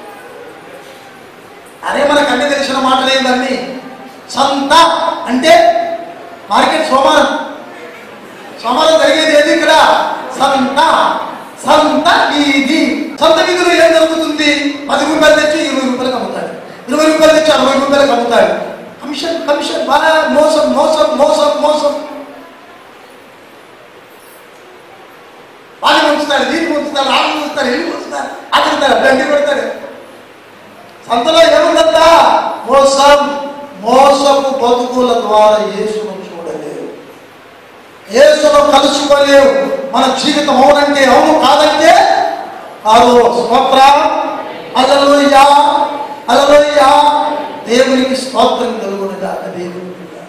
అరే మనకు అన్ని తెలిసిన మాటలు ఏందన్నీ సంత అంటే మార్కెట్ సోమవారం సోమవారం జరిగేది ఏది ఇక్కడ సంత సంత వీధి సంత వీధిలో ఏం జరుగుతుంది పది రూపాయలు తెచ్చి ఇరవై రూపాయలకు అమ్ముతాడు ఇరవై రూపాయలు తెచ్చి అరవై రూపాయలకు అమ్ముతాడు కమిషన్ కమిషన్ బాగా మోసం మోసం మోసం మోసం వాళ్ళు ఉంచుతాడు దీన్ని ఉంచుతాడు వాళ్ళు ఉంచుతాడు ఇల్లు ఉంచుతాడు అతను బండి పెడతాడు సంతలో ఏముందంతా మోసం మోసపు బతుకుల ద్వారా యేసును చూడలేవు యేసును కలుసుకోలేవు మన జీవితం అవునంటే అవును కాదంటే కాదు స్తోత్ర అలలోయ్యా అలలోయ్యా దేవునికి స్తోత్రం కలుగునుగా దేవుని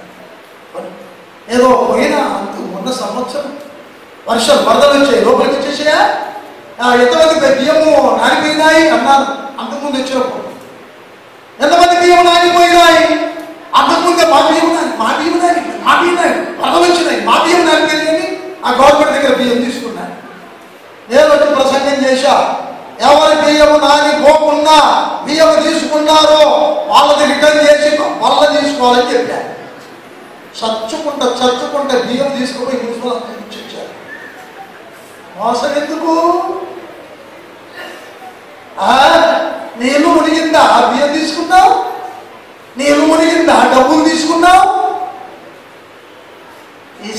ఏదో పోయినా అంత ఉన్న సంవత్సరం వర్షం వరదలు వచ్చాయి లోపలికి వచ్చేసాయా ఆ, ఎంతమంది బియ్యము నానిపోయినాయి అన్నాను అంతకుముందు వచ్చినప్పుడు ఎంతమంది బియ్యం నానిపోయినాయి అంతకుముందే మా బియ్యం నాని మా బియ్యం నాని మా బియ్యం నాని వరదలు వచ్చినాయి మా బియ్యం నానిపోయింది అని ఆ గవర్నమెంట్ దగ్గర బియ్యం తీసుకున్నాను నేను వచ్చి ప్రసంగం చేశా ఎవరి బియ్యము నాని పోకుండా బియ్యము తీసుకున్నారో వాళ్ళది రిటర్న్ చేసి వల్ల తీసుకోవాలని చెప్పాను చచ్చుకుంటా చచ్చుకుంటే బియ్యం తీసుకుపోయి మున్సిపల్ అంతా ఇచ్చారు మోసం ఎందుకు ఆ, నీ ఇల్లు మునిగిందా ఆ బియ్యం తీసుకున్నావు నీ ఇల్లు మునిగిందా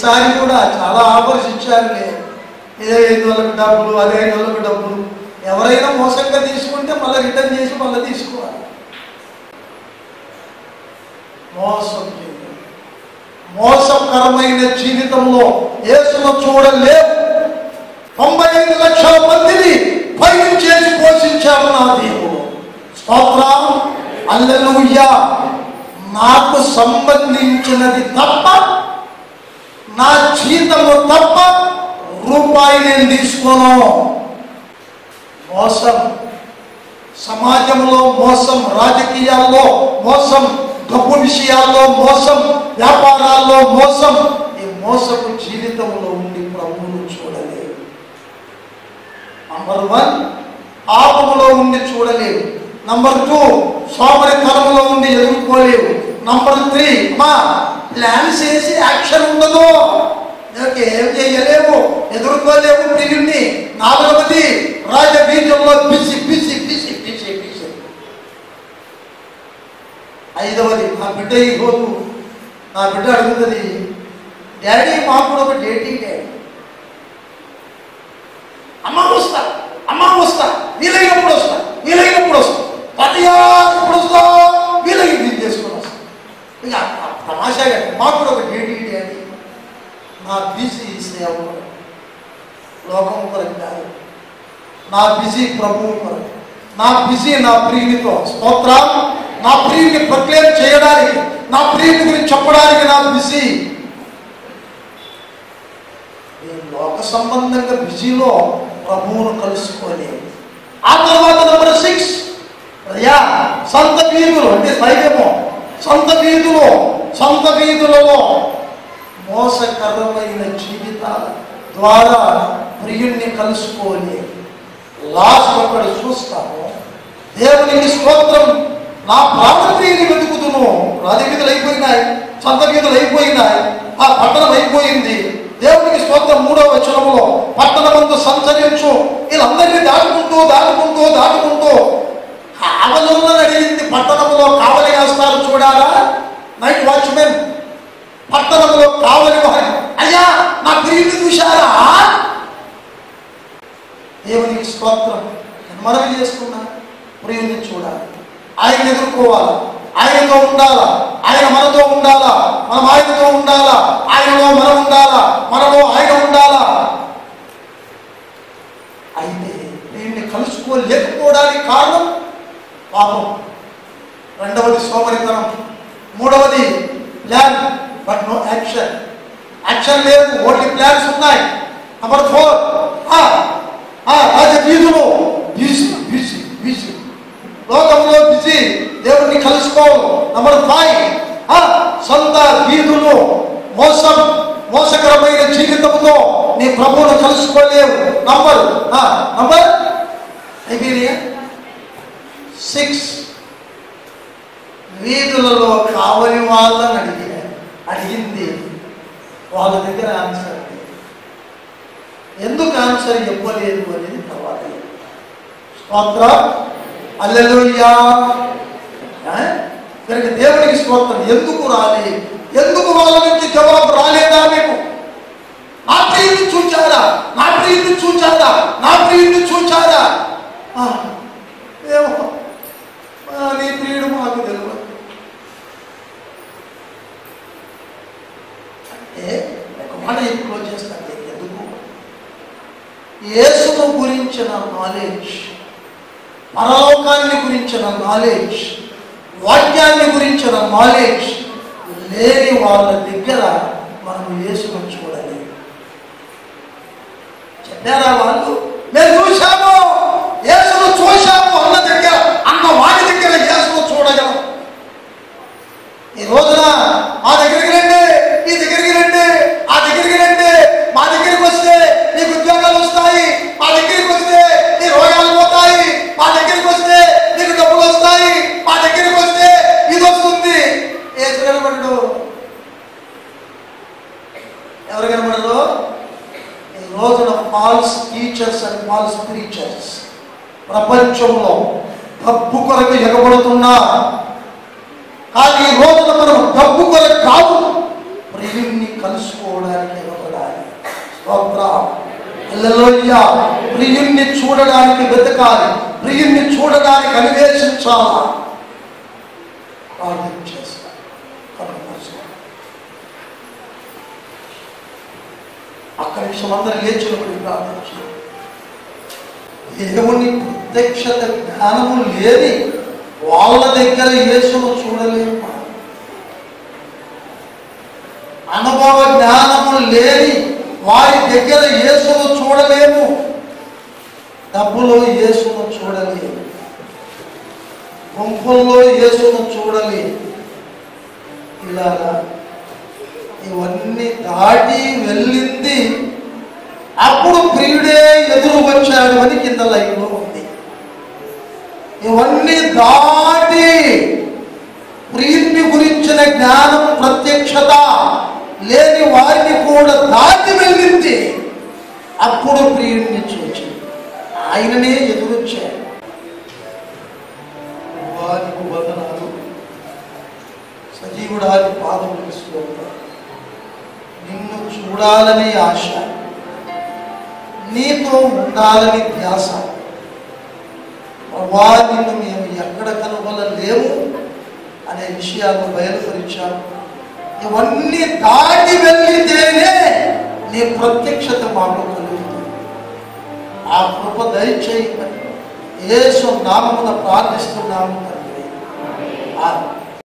ఈసారి కూడా చాలా ఆఫర్స్ ఇచ్చారులే ఇదే ఐదు వందలకు డబ్బులు అదే ఐదు వందలకు డబ్బులు ఎవరైనా మోసంగా తీసుకుంటే మళ్ళీ రిటర్న్ చేసి మళ్ళీ తీసుకోవాలి మోసం చేయడం మోసకరమైన జీవితంలో యేసును చూడలేవు తొంభై ఐదు లక్షల మందిని పైన చేసి పోషించాడు నా దేవుడు స్తోత్రం అల్లెలుయ్యా నాకు సంబంధించినది తప్ప నా జీతము తప్ప రూపాయి నేను తీసుకోను మోసం సమాజంలో మోసం రాజకీయాల్లో మోసం డబ్బు విషయాల్లో మోసం వ్యాపారాల్లో మోసం ఈ మోసపు జీవితంలో ఉండి ప్రభువును చూడలేవు నంబర్ వన్ పాపములో ఉండి చూడలేవు నంబర్ టూ సోమరితనంలో ఉండి ఎదుర్కోలేవు నంబర్ త్రీ మా ప్లాన్స్ చేసి యాక్షన్ ఉండదు నీకు ఏం చేయలేవు ఎదుర్కోలేవు ప్రియుణ్ణి నాలుగవది రాజబీజంలో పిసి పిసి పిసి పిసి పిసి ఐదవది నా బిడ్డ ఈరోజు నా బిడ్డ అడుగుతుంది డాడీ మాకు కూడా ఒక డేటీ డాడీ అమ్మ వస్తా అమ్మ వస్తా వీలైనప్పుడు వస్తా వీలైనప్పుడు వస్తా పతియా ఇప్పుడు వస్తా వీలైంది ఇది చేసుకుని వస్తా ఇక తమాషాగా మాకు కూడా ఒక డేటీ డాడీ నా బిజీ సేవ లోకం కొరకు కాదు నా బిజీ ప్రభువు కొరకు నా బిజీ నా ప్రియునితో స్తోత్రం నా ప్రియుని ప్రక్రియ చేయడానికి నా ప్రియుని గురించి చెప్పడానికి నా బిజీ ఈ లోక సంబంధంగా బిజీలో ప్రభువును కలుసుకోలేదు ఆ తర్వాత నెంబర్ సిక్స్ అయ్యా సంత వీధులు అంటే సైన్యము సంత వీధులు సంత వీధులలో మోసకరమైన జీవితాల ద్వారా ప్రియుణ్ణి కలుసుకోలేదు లాస్ట్ ఒకటి చూస్తాము దేవునికి స్తోత్రం నా ప్రాణప్రియుని వెతుకుతును రాజవీధులు అయిపోయినాయి సంత వీధులు అయిపోయినాయి ఆ పట్టణం అయిపోయింది దేవునికి స్తోత్రం మూడవ వచనంలో పట్టణమందు సంచరించు వీళ్ళందరినీ దాటుకుంటూ దాటుకుంటూ దాటుకుంటూ కావలలో అడిగింది పట్టణంలో కావలి వేస్తారు చూడాలా నైట్ వాచ్మెన్ పట్టణంలో కావలి వారి అయ్యా నా ప్రియుని చూశారా దేవునికి స్తోత్రం నేను మనవి చేసుకున్నా ప్రియుని చూడాలి ఆయన ఎదుర్కోవాలా ఆయనతో ఉండాలా ఆయన మనతో ఉండాలా మనం ఆయనతో ఉండాలా ఆయనలో మనం ఉండాలా మనలో ఆయన ఉండాలా అయితే దీన్ని కలుసుకోలేకపోవడానికి కారణం పాపం రెండవది సోమరితనం మూడవది plan but no action action లేదు ఓన్లీ ప్లాన్స్ ఉన్నాయి నంబర్ ఫోర్ రాజబీజులు బిజీ బిజీ బిజీ లోకంలో బిజీ దేవుడిని కలుసుకో నంబర్ ఫైవ్ సొంత వీధులు మోసం మోసకరమైన జీవితంతో నీ ప్రభువును కలుసుకోలేవు నంబర్ నంబర్ ఐబీరియా సిక్స్ వీధులలో కావలి వాళ్ళని అడిగి అడిగింది వాళ్ళ దగ్గర ఆన్సర్ లేదు. ఎందుకు ఆన్సర్ ఇవ్వలేదు అనేది తర్వాత స్తోత్ర అల్లెలుయ్యా కనుక దేవునికి స్తోత్రం ఎందుకు రాలే ఎందుకు వాళ్ళ నుంచి జవాబు రాలేదా మీకు నా ప్రియుని చూచారా నా ప్రియుని చూచారా నా ప్రియుని చూచారా ఆ, ఏమో ఆ, నీ ప్రియుడు మాకు తెలియదు అంటే ఒక మాట ఎక్కువ చేస్తాను ఎందుకు యేసును గురించిన నాలెడ్జ్ పరలోకాన్ని గురించిన నాలెడ్జ్ వాక్యాన్ని గురించిన నాలెడ్జ్ లేని వాళ్ళ దగ్గర మనం యేసును చూడలేము చెప్పారా వాళ్ళు మేము చూశాము యేసును చూశాము అన్న దగ్గర అన్న వాడి దగ్గర యేసును చూడగలం ఈ రోజున మా దగ్గరికి రండి మీ దగ్గరికి రండి ఆ దగ్గరికి రండి మా దగ్గరికి వస్తే నీకు ఉద్యోగాలు వస్తాయి మా దగ్గరికి వస్తే నీ రోగాలు పోతాయి మా దగ్గరికి వస్తే నీకు డబ్బులు వస్తాయి మా దగ్గరికి వస్తే ఇది వస్తుంది ఏ కనబడడు ఎవరు కనబడరు ఈ రోజున false teachers and false preachers ప్రపంచంలో డబ్బు కొరకు ఎగబడుతున్నా కానీ ఈ రోజున మనం డబ్బు కొరకు కాదు ప్రియుణ్ణి కలుసుకోవడానికి ఇవ్వబడాలి స్తోత్ర హల్లెలూయా ప్రియుణ్ణి చూడడానికి వెతకాలి ప్రియుణ్ణి చూడడానికి అన్వేషించాలా ప్రార్థన చేస్తాను కళ్ళు మూసుకోండి. అక్కడి నుంచి అందరూ లేచినప్పుడు ప్రార్థన చేయాలి దేవుని ప్రత్యక్షత జ్ఞానము లేని వాళ్ళ దగ్గర యేసును చూడలేము మనం. అనుభవ జ్ఞానము లేని వారి దగ్గర యేసును చూడలేము డబ్బులో యేసును చూడలేము గుంపుల్లో యేసును చూడలేము ఇలాగా ఇవన్నీ దాటి వెళ్ళింది అప్పుడు ప్రియుడే ఎదురు వచ్చాడు అని కింద లైన్లో ఉంది ఇవన్నీ దాటి ప్రియుని గురించిన జ్ఞానం ప్రత్యక్షత లేని వారిని కూడా దాటి వెళ్ళింది అప్పుడు ప్రియుడిని చూచి ఆయననే ఎదురొచ్చాడు వారికి వదనాలు సజీవుడాది పాదములు స్తోత్రం నిన్ను చూడాలని ఆశ నీతో ఉండాలని ధ్యాస ప్రభా నిన్ను మేము ఎక్కడ కనుగొనలేము అనే విషయాలను బయలుపరిచాము ఇవన్నీ దాటి వెళ్ళితేనే నీ ప్రత్యక్షత మాకు కలుగుతుంది ఆ కృప దయచేయమని యేసు నామమున ప్రార్థిస్తున్నాము తండ్రి ఆమేన్.